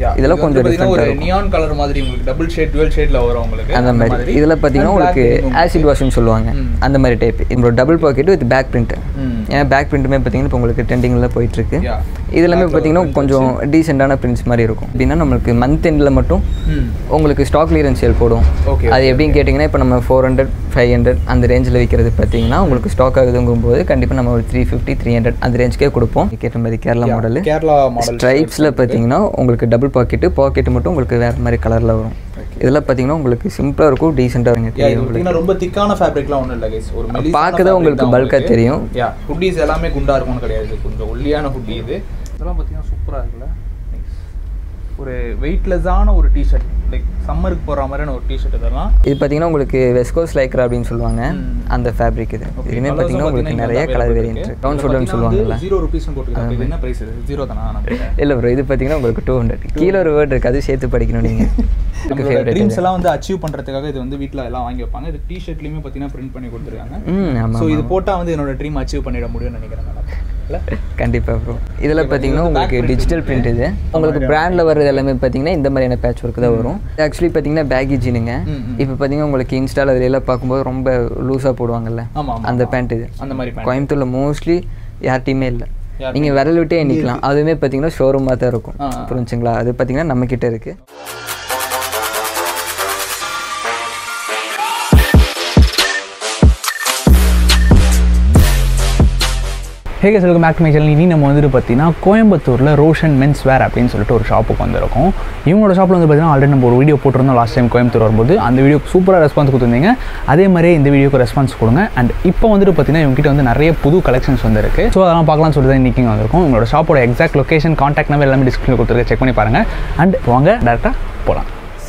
இதெல்லாம் கொஞ்சம் பார்த்தீங்கன்னா டிஃப்ரெண்ட்டாக ஒரு இருக்கும் நியான் கலர் மாதிரி உங்களுக்கு டபுள் ஷேட் டுவல் ஷேட்ல வரும் உங்களுக்கு அந்த மாதிரி இதில் பார்த்தீங்கன்னா உங்களுக்கு ஆசிட் வாஷ்னு சொல்லுவாங்க ம். அந்த மாதிரி டைப் இதோட double pocket with back print ம். ஏன்னா பேக் பிரிண்ட்டுமே பார்த்தீங்கன்னா இப்போ உங்களுக்கு ட்ரெண்டிங்கில் போயிட்டுருக்கு Yeah. இது எல்லாமே பார்த்தீங்கன்னா கொஞ்சம் டீசெண்டான பிரிண்ட்ஸ் மாதிரி இருக்கும் அப்படின்னா நம்மளுக்கு மந்த் எண்டில் மட்டும் ம் உங்களுக்கு ஸ்டாக் கிளியரன்ஸ் சேல் போடும் Okay, அது எப்படின்னு கேட்டிங்கன்னா இப்போ நம்ம ஃபோர் ஹண்ட்ரட் ஃபைவ் ஹண்ட்ரட் அந்த ரேஞ்சில் விற்கிறது பார்த்தீங்கன்னா உங்களுக்கு ஸ்டாக் ஆகுதுங்கும் போது கண்டிப்பாக நம்ம ஒரு த்ரீ ஃபிஃப்டி த்ரீ ஹண்ட்ரட் அந்த ரேஞ்சுக்கே கொடுப்போம் கேட்ட மாதிரி கேரளா மாடல் கேரளா மாடல் ஸ்ட்ரைப்ஸில் பார்த்தீங்கன்னா உங்களுக்கு டபுள் பாக்கெட்டு பாக்கெட்டு மட்டும் உங்களுக்கு வேறு மாதிரி கலரில் வரும் இதெல்லாம் பார்த்தீங்கன்னா உங்களுக்கு சிம்பிளாக இருக்கும் டீசெண்டாக யா இருக்கும் இது பார்த்தீங்கன்னா ரொம்ப திக்கான ஃபேப்ரிக்லாம் ஒன்றும் இல்லை கைஸ் ஒரு மெலிசான பார்க்க தான் fabric உங்களுக்கு தான் bulk ஆ தெரியும். யா ஹுட்டீஸ் எல்லாமே குண்டா இருக்கும்னு கிடையாது கொஞ்சம் ஒல்லியான ஹுட்டி இது இதெல்லாம் பார்த்தீங்கன்னா சூப்பராக இருக்குல்ல Nice. ஒரு வெயிட்லெஸ்ஸான ஒரு டிஷர்ட் லைக் சம்மருக்கு போகிற மாதிரியான ஒரு டிஷர்ட் இதெல்லாம் இது பார்த்தீங்கன்னா உங்களுக்கு வெஸ்கோஸ் லைக்ரா அப்படின்னு சொல்லுவாங்க ம். அந்த ஃபேப்ரிக் இது Okay, இதுவுமே colours பார்த்தீங்கன்னா உங்களுக்கு இங்க நிறைய available கலர் இருக்கு. வேரியன்ட் இதுல டவுன் ஷோல்டர்னு பார்த்தீங்கன்னா சொல்லுவாங்கல்ல வந்து ஜீரோ ருபீஸ்னு போட்டுருக்காங்க இது என்ன ப்ரைஸ் இது ஜீரோ தானா நம்ம இல்லை ப்ரோ இது பார்த்தீங்கன்னா உங்களுக்கு டூ ஹண்ட்ரட் கீழே ஒரு வேர்ட் இருக்குது அது சேர்த்து படிக்கணும் நீங்கள் நம்மளோட ட்ரீம்ஸ் எல்லாம் வந்து அச்சீவ் பண்றதுக்காக இது வந்து வீட்ல எல்லாம் வாங்கி வைப்பாங்க இது டிஷர்ட்லயுமே பார்த்தீங்கன்னா பிரிண்ட் பண்ணி கொடுத்துருக்காங்க ம் ஆமாம் ஸோ இது போட்டா வந்து என்னோட ட்ரீம் அச்சீவ் பண்ணிட முடியும்னு நினைக்கிறேன் நான் இல்ல கண்டிப்பாக ப்ரோ இதில் பார்த்தீங்கன்னா வந்து உங்களுக்கு back print டிஜிட்டல் இருக்கு. பிரிண்ட் இது உங்களுக்கு பிராண்டில் வர்றது எல்லாமே பார்த்தீங்கன்னா இந்த மாதிரியான பேட்ச் ஒர்க் தான் வரும் ஆக்சுவலி பார்த்தீங்கன்னா பேக்கி ஜீனுங்க ம், ம். இப்போ பார்த்தீங்கன்னா உங்களுக்கு இன்ஸ்டால் அதில் எல்லாம் பார்க்கும்போது ரொம்ப லூஸாக போடுவாங்கல்ல ஆமா ஆமா அந்த பேண்ட் இது அந்த மாதிரி பேண்ட் கோயம்புத்தூரில் மோஸ்ட்லி யார்ட்டையுமே இல்லை யார்கிட்டயும் நீங்கள் விரல் விட்டே எண்ணிக்கலாம் அதுவுமே பார்த்தீங்கன்னா ஷோரூமாக தான் இருக்கும் ஆ, ஆ. புரிஞ்சுங்களா அது பார்த்தீங்கன்னா நம்மக்கிட்ட இருக்குது hey guys welcome back to my channel இனி நம்ம வந்துட்டு பார்த்தீங்கன்னா கோயம்புத்தூரில் ரோஷன் மென்ஸ் வேர் அப்படின்னு சொல்லிட்டு ஒரு ஷாப்புக்கு வந்திருக்கோம் இவங்களோட ஷாப்பில் வந்து பார்த்தீங்கன்னா ஆல்ரெடி நம்ம ஒரு வீடியோ போட்டிருந்தோம் லாஸ்ட் டைம் கோயம்புத்தூர் வரும்போது அந்த வீடியோக்கு சூப்பராக ரெஸ்பான்ஸ் கொடுத்துருந்தீங்க அதே மாதிரியே இந்த வீடியோக்கு ரெஸ்பான்ஸ் கொடுங்க அண்ட் இப்போ வந்துட்டு பார்த்தீங்கன்னா இவங்ககிட்ட வந்து நிறைய புது கலெக்ஷன்ஸ் வந்துருக்கு ஸோ அதெல்லாம் பார்க்கலாம்னு சொல்லிட்டு தான் இன்றைக்கி வந்திருக்கோம் உங்களோட ஷாப்போட எக்ஸாக்ட் லொகேஷன் காண்டாக்ட் நம்பர் எல்லாமே டிஸ்கிரிப்ஷன் கொடுத்துருக்கு செக் பண்ணி பாருங்கள் அண்ட் வாங்க டேரெக்டாக போகலாம்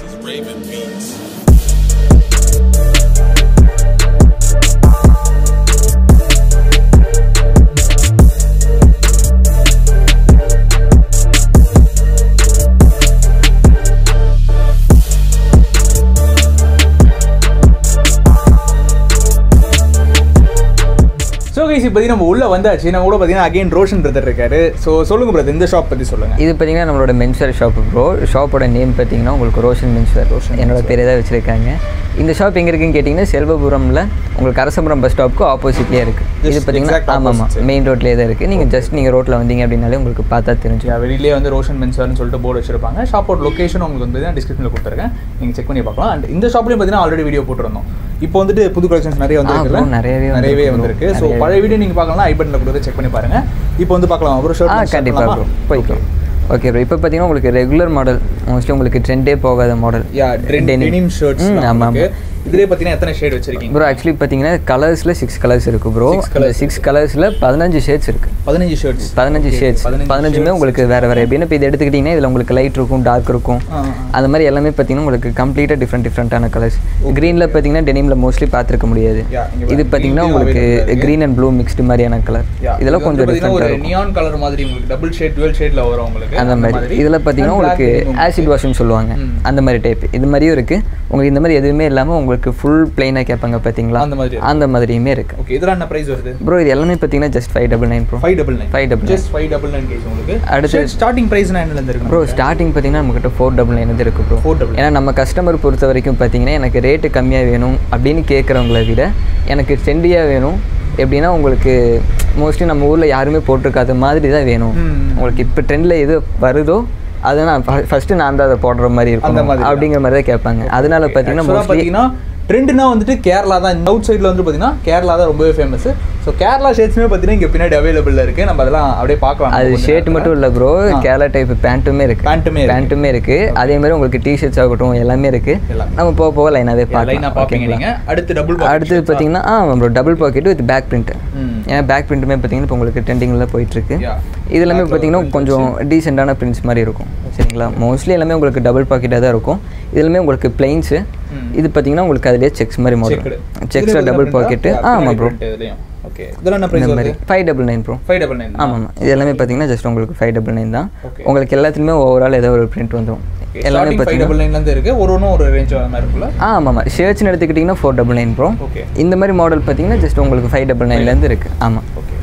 ஸோ கைஸ் இப்போ நம்ம உள்ள வந்தாச்சு நம்ம கூட பார்த்தீங்கன்னா அகைன் ரோஷன் பிரதர் இருக்காரு ஸோ சொல்லுங்க பிரதர் இந்த ஷாப் பத்தி சொல்லுங்க இது பார்த்தீங்கன்னா நம்மளோட மென்ஸ்வேர் ஷாப் ப்ரோ ஷாப்போட நேம் பார்த்தீங்கன்னா உங்களுக்கு ரோஷன் மென்ஸ்வேர் என்னோட பேரே தான் வச்சுருக்காங்க இந்த ஷாப் எங்கே இருக்குன்னு கேட்டிங்கன்னா செல்வபுரமில் உங்களுக்கு அரசபுரம் பஸ் ஸ்டாப்புக்கு ஆப்போசிட்லேயே இருக்குது இது Just பார்த்தீங்கன்னா exact ஆமாம் ஆமாம் opposite. மெயின் ரோட்லேயே தான் இருக்குது நீங்கள் ஜஸ்ட் நீங்கள் ரோட்டில் வந்தீங்க அப்படின்னாலே உங்களுக்கு பார்த்தா தெரிஞ்சு யா வெளியிலே வந்து ரோஷன் மென்ஸ்வேர்னு சொல்லிட்டு போர்டு வச்சிருப்பாங்க ஷாப்போட லொகேஷன் உங்களுக்கு வந்து டிஸ்கிரிப்ஷனில் கொடுத்துருக்கேன் நீங்கள் செக் பண்ணி பார்க்கலாம் அண்ட் இந்த ஷாப்லையும் பார்த்தீங்கன்னா ஆல்ரெடி வீடியோ போட்டிருந்தோம் இப்போ வந்துட்டு புது கலெக்ஷன்ஸ் நிறைய bro, வந்துருக்கு நிறையவே நிறையவே வந்திருக்கு bro. வந்திருக்கு ஸோ நிறையவே. பழைய வீடியோ நீங்கள் பார்க்கலாம் ஐ பட்டனில் கொடுத்து செக் பண்ணி பாருங்க இப்போ வந்து பார்க்கலாம் ஒரு ஆ ஷர்ட் கண்டிப்பாக ப்ரோ போய்க்கலாம் ஓகே ப்ரோ இப்போ பார்த்தீங்கன்னா உங்களுக்கு ரெகுலர் மாடல் மோஸ்ட்லி உங்களுக்கு ட்ரெண்டே போகாத மாடல் யா டெனிம் ஷர்ட்ஸ் ம், ஆமா, ஆமா. இதுலேயே பார்த்தீங்கன்னா எத்தனை ஷேட் வச்சிருக்கீங்க ப்ரோ ஆக்சுவலி பார்த்தீங்கன்னா கலர்ஸில் சிக்ஸ் கலர்ஸ் இருக்குது ப்ரோ Six colours சிக்ஸ் கலர்ஸில் பதினஞ்சு ஷேட்ஸ் இருக்குது பதினஞ்சு ஷர்ட்ஸ் பதினஞ்சு ஷேட்ஸ் பதினஞ்சுமே உங்களுக்கு வேறு வேறு எப்படின்னு இப்போ இது எடுத்துக்கிட்டிங்கன்னா இதில் உங்களுக்கு லைட் இருக்கும் டார்க் இருக்கும் அந்த மாதிரி எல்லாமே பார்த்தீங்கன்னா உங்களுக்கு கம்ப்ளீட்டாக டிஃப்ரெண்ட் டிஃப்ரெண்ட்டான கலர்ஸ் க்ரீனில் பார்த்தீங்கன்னா டெனிமில் மோஸ்ட்லி பார்த்துருக்க முடியாது Yeah, இங்க இது பாருங்க. பார்த்தீங்கன்னா Green உங்களுக்கு available இருக்கு. க்ரீன் அண்ட் ப்ளூ மிக்ஸ்டு மாதிரியான கலர் இதெல்லாம் கொஞ்சம் டிஃப்ரெண்ட்டாக ஒரு இருக்கும் நியான் கலர் மாதிரி உங்களுக்கு டபுள் ஷேட் டுவல் ஷேட்ல வரும் உங்களுக்கு அந்த மாதிரி இதில் பார்த்தீங்கன்னா உங்களுக்கு ஆசிட் வாஷ்னு சொல்லுவாங்க ம். அந்த மாதிரி டைப் இது மாதிரியும் இருக்குது உங்களுக்கு இந்த மாதிரி எதுவுமே இல்லாமல் உங்களுக்கு ஃபுல் பிளைனாக கேட்பாங்க பார்த்தீங்களா அந்த மாதிரி இருக்கு. அந்த மாதிரியுமே இருக்குது ஓகே இதெல்லாம் என்ன பிரைஸ் வருது ப்ரோ இது எல்லாமே பார்த்தீங்கன்னா just five double nine bro five double nine five double just five double nine guys உங்களுக்கு அடுத்து- அடுத்து ஸ்டார்டிங் பிரைஸ்னா என்னல இருந்து இருக்கு ப்ரோ ஸ்டார்டிங் பார்த்தீங்கன்னா நம்மக்கிட்ட ஃபோர் டபுள் நைன் வந்து இருக்குது ப்ரோ ஃபோர் டபுள் ஏன்னா நம்ம கஸ்டமர் பொறுத்த வரைக்கும் பார்த்தீங்கன்னா எனக்கு ரேட்டு கம்மியாக வேணும் அப்படின்னு கேட்குறவங்கள விட எனக்கு செண்டியாக வேணும் எப்படின்னா உங்களுக்கு மோஸ்ட்லி நம்ம ஊரில் யாருமே போட்டிருக்காத மாதிரி தான் வேணும் ம். உங்களுக்கு இப்போ ட்ரெண்டில் எது வருதோ அதை நான் ஃபஸ்ட்டு நான் தான் அதை போடுற மாதிரி அந்த இருக்கும் மாதிரி தான். அப்படிங்கிற மாதிரி தான் கேட்பாங்க அதனால பார்த்தீங்கன்னா Actually மோஸ்ட்லி பார்த்தீங்கன்னா ட்ரெண்ட்னா வந்துட்டு கேரளா தான் இந்த அவுட் சைடில் வந்து பார்த்தீங்கன்னா கேரளா தான் ரொம்பவே ஃபேமஸ் ஸோ கேரளா ஷேட்ஸுமே பார்த்தீங்கன்னா இங்கே பின்னாடி அவைலபிள் இருக்கு நம்ம அதெல்லாம் அப்படியே பார்க்கலாம் அது ஷர்ட் மட்டும் இல்லை ப்ரோ ஆ. கேரளா டைப் பேண்ட்டுமே இருக்குது பேண்ட்டுமே இருக்கு. பேண்ட்டுமே இருக்குது அதே மாதிரி உங்களுக்கு டிஷர்ட்ஸ் ஆகட்டும் எல்லாமே இருக்குது எல்லாம். நம்ம போக போக லைனாகவே லைனாக பார்க்கலாம் பார்ப்பீங்க ஓகேங்களா நீங்கள் அடுத்து டபுள் அடுத்து பார்த்தீங்கன்னா ஆ bro double pocket with back print ம். ஏன்னா பேக் பிரிண்ட்டுமே பார்த்தீங்கன்னா இப்போ உங்களுக்கு ட்ரெண்டிங்கில் போயிட்டுருக்கு Yeah. இது எல்லாமே Back ல பார்த்தீங்கன்னா ஒரு கொஞ்சம் டீசெண்டான பிரிண்ட்ஸ் மாதிரி இருக்கும் சரிங்களா மோஸ்ட்லி எல்லாமே உங்களுக்கு டபுள் பாக்கெட்டாக தான் இருக்கும் இதுலமே உங்களுக்கு பிளைன்ஸு ம். இது பார்த்தீங்கன்னா உங்களுக்கு அதிலே செக்ஸ் மாதிரி மாடல் Checked. செக்ஸில் இதுல டபுள் print ஆ? பாக்கெட்டு Yeah, ஆமாம் பின்னாடி ப்ரோ print இதுலயும். Okay. இதெல்லாம் என்ன price இந்த மாதிரி வருது? Five double nine bro Five double nine. ஆமாம் ஆமாம் இது எல்லாமே பார்த்தீங்கன்னா ஜஸ்ட் உங்களுக்கு ஃபைவ் டபுள் நைன் தான் Okay. உங்களுக்கு எல்லாத்துலேயுமே ஓவரால் ஏதோ ஒரு பிரிண்ட் வந்துடும் Okay. எல்லாமே Starting five பார்த்தீங்கன்னா double nine ல இருந்து இருக்கு ஒரு ஒன்றும் ஒரு ரேஞ்ச் வர மாதிரி இருக்குல்ல ஆ ஆமாம் ஆமாம் ஷர்ட்ஸ்னு எடுத்துக்கிட்டிங்கன்னா four double nine bro okay இந்த மாதிரி மாடல் பார்த்தீங்கன்னா ஜஸ்ட் உங்களுக்கு ஃபைவ் டபுள் நைன்லேருந்து இருக்குது ஆமாம் ஓகே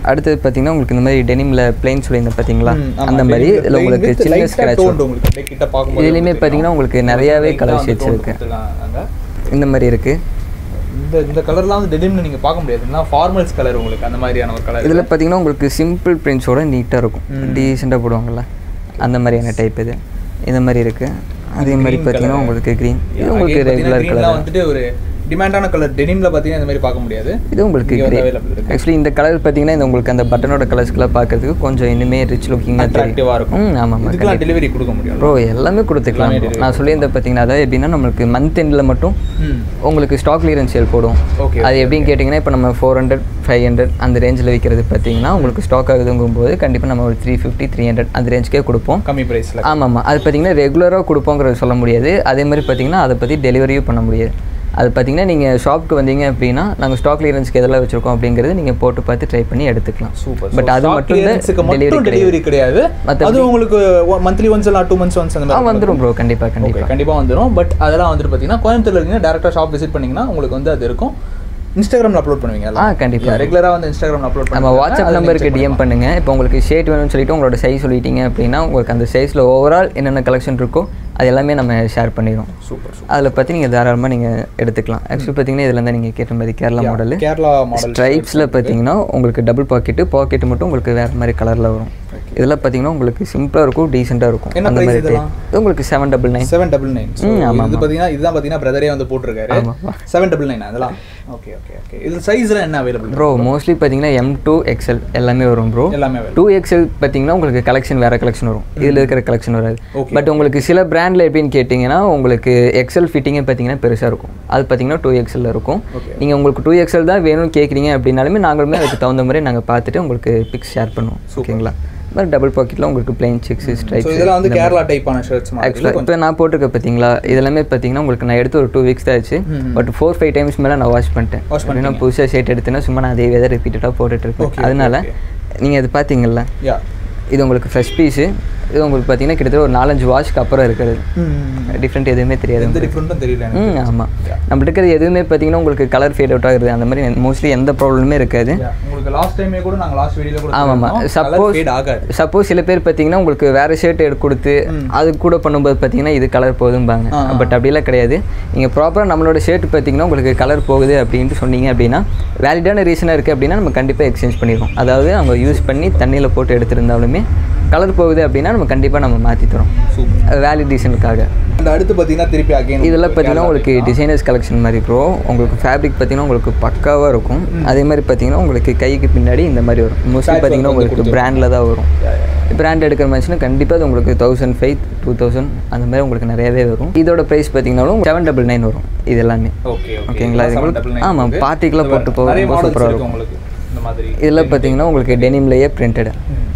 அடுத்தது பார்த்தீங்கன்னா உங்களுக்கு இந்த மாதிரி டெனிமில் பிளைன் சொல்லியிருந்தேன் பார்த்தீங்களா ம், ஆமா. அந்த மாதிரி Denim இதில் plain உங்களுக்கு with சின்ன light ஆ ஸ்க்ராட்ச் toned உங்களுக்கு அப்படியே கிட்ட பார்க்கும்போது இதுலேயுமே உங்களுக்கு பார்த்தீங்கன்னா உங்களுக்கு நிறையாவே light ஆ கலர் வந்து ஷேட்ஸ் tone இருக்குது கொடுத்திருக்காங்க. இந்த மாதிரி இருக்குது இந்த இந்த கலர்லாம் வந்து டெனிம்ல நீங்க பார்க்க முடியாது இதெல்லாம் ஃபார்மல்ஸ் கலர் உங்களுக்கு அந்த மாதிரியான ஒரு கலர் இதில் பார்த்தீங்கன்னா உங்களுக்கு சிம்பிள் பிரிண்ட்ஸோட நீட்டாக இருக்கும் டீசெண்டாக போடுவாங்கள்ல அந்த மாதிரியான டைப் இது இந்த மாதிரி இருக்குது அதே மாதிரி பார்த்தீங்கன்னா உங்களுக்கு க்ரீன் இது உங்களுக்கு ரெகுலர் கலர் வந்துட்டு ஒரு டிமாண்டான கலர் டெனிம்ல பார்த்தீங்கன்னா இந்த மாதிரி பார்க்க முடியாது இது உங்களுக்கு இங்க வந்து கிரே available இருக்கு. ஆக்சுவலி இந்த கலர் பார்த்தீங்கன்னா இந்த உங்களுக்கு அந்த பட்டனோட கலர்ஸ்க்கெல்லாம் பார்க்கறதுக்கு கொஞ்சம் இன்னுமே ரிச் லுக்கிங்காக அட்ராக்டிவா இருக்கும் ம் ஆமாம் இதுக்கெல்லாம் டெலிவரி கொடுக்க முடியும் ப்ரோ எல்லாமே கொடுத்துக்கலாம் bro. நான் சொல்லியிருந்தேன் பார்த்தீங்கன்னா அதாவது எப்படின்னா நம்மளுக்கு மந்த் எண்டில் மட்டும் ம் உங்களுக்கு ஸ்டாக் கிளியரன்ஸ் சேல் போடும் ஓகே அது எப்படின்னு கேட்டிங்கன்னா இப்போ நம்ம ஃபோர் ஹண்ட்ரட் ஃபைவ் ஹண்ட்ரட் அந்த ரேஞ்சில் விற்கிறது பார்த்தீங்கன்னா உங்களுக்கு ஸ்டாக் ஆகுதுங்கும் போது கண்டிப்பாக நம்ம ஒரு த்ரீ ஃபிஃப்டி த்ரீ ஹண்ட்ரட் அந்த ரேஞ்சுக்கே கொடுப்போம் கம்மி பிரைஸ்ல ஆமாம் ஆமாம் அது பார்த்தீங்கன்னா ரெகுலராக கொடுப்போங்கிறது சொல்ல முடியாது அதே மாதிரி பார்த்தீங்கன்னா அதை பற்றி டெலிவரியும் பண்ண முடியாது அது பார்த்தீங்கன்னா நீங்கள் ஷாப்புக்கு வந்தீங்க அப்படின்னா நாங்கள் ஸ்டாக் கிளியரன்ஸ்க்கு எதெல்லாம் வச்சுருக்கோம் அப்படிங்கிறது நீங்கள் போட்டு பார்த்து ட்ரை பண்ணி எடுத்துக்கலாம் சூப்பர் பட் அது மட்டும் மட்டும் டெலிவரி டெலிவரி கிடையாது மத்தபடி- அது உங்களுக்கு மந்த்லி ஒன்ஸ் இல்லை டூ மந்த்ஸ் ஒன்ஸ் அந்த ஆ மாதிரி வந்துடும் ப்ரோ கண்டிப்பாக கண்டிப்பாக ஓகே கண்டிப்பாக வந்துடும் பட் அதெல்லாம் வந்துட்டு பார்த்தீங்கன்னா கோயம்புத்தூர்ல இருக்கீங்க டேரெக்டாக ஷாப் விசிட் பண்ணீங்கன்னா உங்களுக்கு வந்து அது இருக்கும் இன்ஸ்டாகிராமில் அப்லோட் பண்ணுவீங்க ஆ கண்டிப்பாக ரெகுலராக வந்து இன்ஸ்டாகிராமில் அப்லோட் நம்ம வாட்ஸ்அப் நம்பருக்கு டிஎம் பண்ணுங்க இப்போ உங்களுக்கு ஷேட் வேணும்னு சொல்லிட்டு உங்களோட சைஸ் சொல்லிட்டீங்க அப்படின்னா உங்களுக்கு அந்த சைஸில் ஓவரால் என்னென்ன கலெக்ஷன் இருக்கோ அது எல்லாமே நம்ம ஷேர் பண்ணிடுவோம் சூப்பர் அதில் பற்றி நீங்கள் தாராளமாக நீங்கள் எடுத்துக்கலாம் ஆக்சுவலி பார்த்தீங்கன்னா இதில் தான் நீங்கள் கேட்ட மாதிரி கேரளா மாடல் கேரளா மாடல் ஸ்ட்ரைப்ஸில் பார்த்தீங்கன்னா உங்களுக்கு டபுள் பாக்கெட்டு பாக்கெட் மட்டும் உங்களுக்கு வேறு மாதிரி கலரில் வரும் இதெல்லாம் பார்த்தீங்கன்னா உங்களுக்கு சிம்பிளாக இருக்கும் டீசெண்டாக இருக்கும் என்ன அந்த price மாதிரி இதெல்லாம்? type. இது உங்களுக்கு seven double nine seven double nine ம், ஆமா, இது பார்த்தீங்கன்னா இதுதான் பார்த்தீங்கன்னா பிரதரே வந்து போட்டிருக்காரு செவன் டபுள் நைன் அதெல்லாம் ஓகே ஓகே ஓகே இது சைஸ்ல என்ன அவைலபிள் ப்ரோ மோஸ்ட்லி பார்த்தீங்கன்னா எம் டூ எக்ஸ்எல் எல்லாமே வரும் ப்ரோ எல்லாமே available. டூ எக்ஸ்எல் பார்த்தீங்கன்னா உங்களுக்கு கலெக்ஷன் வேறு கலெக்ஷன் வரும் இதில் இருக்கிற கலெக்ஷன் வராது Okay. பட் உங்களுக்கு சில பிராண்டில் எப்படின்னு கேட்டிங்கன்னா உங்களுக்கு எக்ஸ்எல் ஃபிட்டிங்கே பார்த்தீங்கன்னா பெருசாக இருக்கும் அது பார்த்தீங்கன்னா டூ எக்ஸ்எல்ல இருக்கும் Okay. நீங்கள் உங்களுக்கு டூ எக்ஸ்எல் தான் வேணும்னு கேட்குறீங்க அப்படின்னாலுமே நாங்களுமே அதுக்கு தகுந்த மாதிரி நாங்கள் பார்த்துட்டு உங்களுக்கு பிக்ஸ் ஷேர் பண்ணுவோம் ஓகேங்களா இது மாதிரி டபுள் பாக்கெட்டில் உங்களுக்கு பிளைன் செக்ஸ் ஸோ ஸ்ட்ரைப்ஸ் இதெல்லாம் வந்து கேரளா டைப்பான ஷர்ட்ஸ் மாதிரி ஆக்சுவலாக இப்போ நான் போட்டிருக்க பார்த்தீங்களா இதெல்லாமே பார்த்தீங்கன்னா உங்களுக்கு நான் எடுத்து ஒரு டூ வீக்ஸ் தான் ஆச்சு பட் ஃபோர் ஃபைவ் டைம்ஸ் மேலே நான் வாஷ் பண்ணிட்டேன் Wash அப்படின்னா புதுசாக ஷர்ட் எடுத்தேன்னா சும்மா நான் அதே தான் ரிப்பீட்டடாக போட்டுட்டு இருக்கேன் அதனால நீங்கள் இது பார்த்தீங்கல்ல யா இது உங்களுக்கு ஃப்ரெஷ் பீஸு இது உங்களுக்கு பார்த்தீங்கன்னா கிட்டத்தட்ட ஒரு நாலஞ்சு வாஷ்க்கு அப்புறம் இருக்கிறது டிஃப்ரெண்ட் எதுவுமே தெரியாது எந்த டிஃப்ரெண்ட்டும் தெரியல எனக்கு ம் ஆமாம் நம்மள்ட்ட இருக்கிறது எதுவுமே பார்த்தீங்கன்னா உங்களுக்கு கலர் ஃபேட் அவுட் ஆகுது அந்த மாதிரி மோஸ்ட்லி எந்த ப்ராப்ளமே இருக்காது Yeah, உங்களுக்கு லாஸ்ட் டைமே கூட நாங்க லாஸ்ட் வீடியோல கூட ஆமாம் சொல்லியிருந்தோம். சப்போஸ் Colour fade ஆகாது சப்போஸ் சில பேர் பார்த்தீங்கன்னா உங்களுக்கு வேறு ஷர்ட் எடுத்து கொடுத்து அது கூட பண்ணும்போது பார்த்தீங்கன்னா இது கலர் போகுதும்பாங்க பட் அப்படிலாம் கிடையாது நீங்கள் ப்ராப்பராக நம்மளோட ஷர்ட் பார்த்தீங்கன்னா உங்களுக்கு கலர் போகுது அப்படின்ட்டு சொன்னீங்க அப்படின்னா வேலிடான ரீசனாக இருக்குது அப்படின்னா நம்ம கண்டிப்பாக எக்ஸ்சேஞ்ச் பண்ணிடுவோம் அதாவது அவங்க யூஸ் பண்ணி தண்ணியில் போட்டு எடுத்திருந்தாலுமே கலர் போகுது அப்படின்னா நம்ம கண்டிப்பாக நம்ம மாற்றி தரோம் சூப்பர் வேலிட் ரீசனுக்காக அந்த அடுத்து பார்த்தீங்கன்னா திருப்பி அகைன் இதெல்லாம் பார்த்தீங்கன்னா உங்களுக்கு டிசைனர்ஸ் கலெக்ஷன் மாதிரி ப்ரோ உங்களுக்கு ஃபேப்ரிக் பார்த்தீங்கன்னா உங்களுக்கு பக்காவாக இருக்கும் அதே மாதிரி பார்த்தீங்கன்னா உங்களுக்கு கைக்கு பின்னாடி இந்த மாதிரி வரும் மோஸ்ட்லி பார்த்தீங்கன்னா உங்களுக்கு பிராண்டில் தான் வரும் பிராண்ட் எடுக்கிற மாதிரினா கண்டிப்பாக அது உங்களுக்கு தௌசண்ட் ஃபைவ் டூ தௌசண்ட் அந்த மாதிரி உங்களுக்கு நிறையவே வரும் இதோட ப்ரைஸ் பார்த்தீங்கன்னாலும் செவன் டபுள் நைன் வரும் இது எல்லாமே ஓகே ஓகேங்களா இது உங்களுக்கு ஆமாம் பார்ட்டிக்கெலாம் போட்டு போக நிறைய ரொம்ப மாடல்ஸ் சூப்பராக இருக்கு இருக்கும் உங்களுக்கு இந்த மாதிரி இதெல்லாம் பார்த்தீங்கன்னா உங்களுக்கு டெனிம்லேயே பிரிண்டடு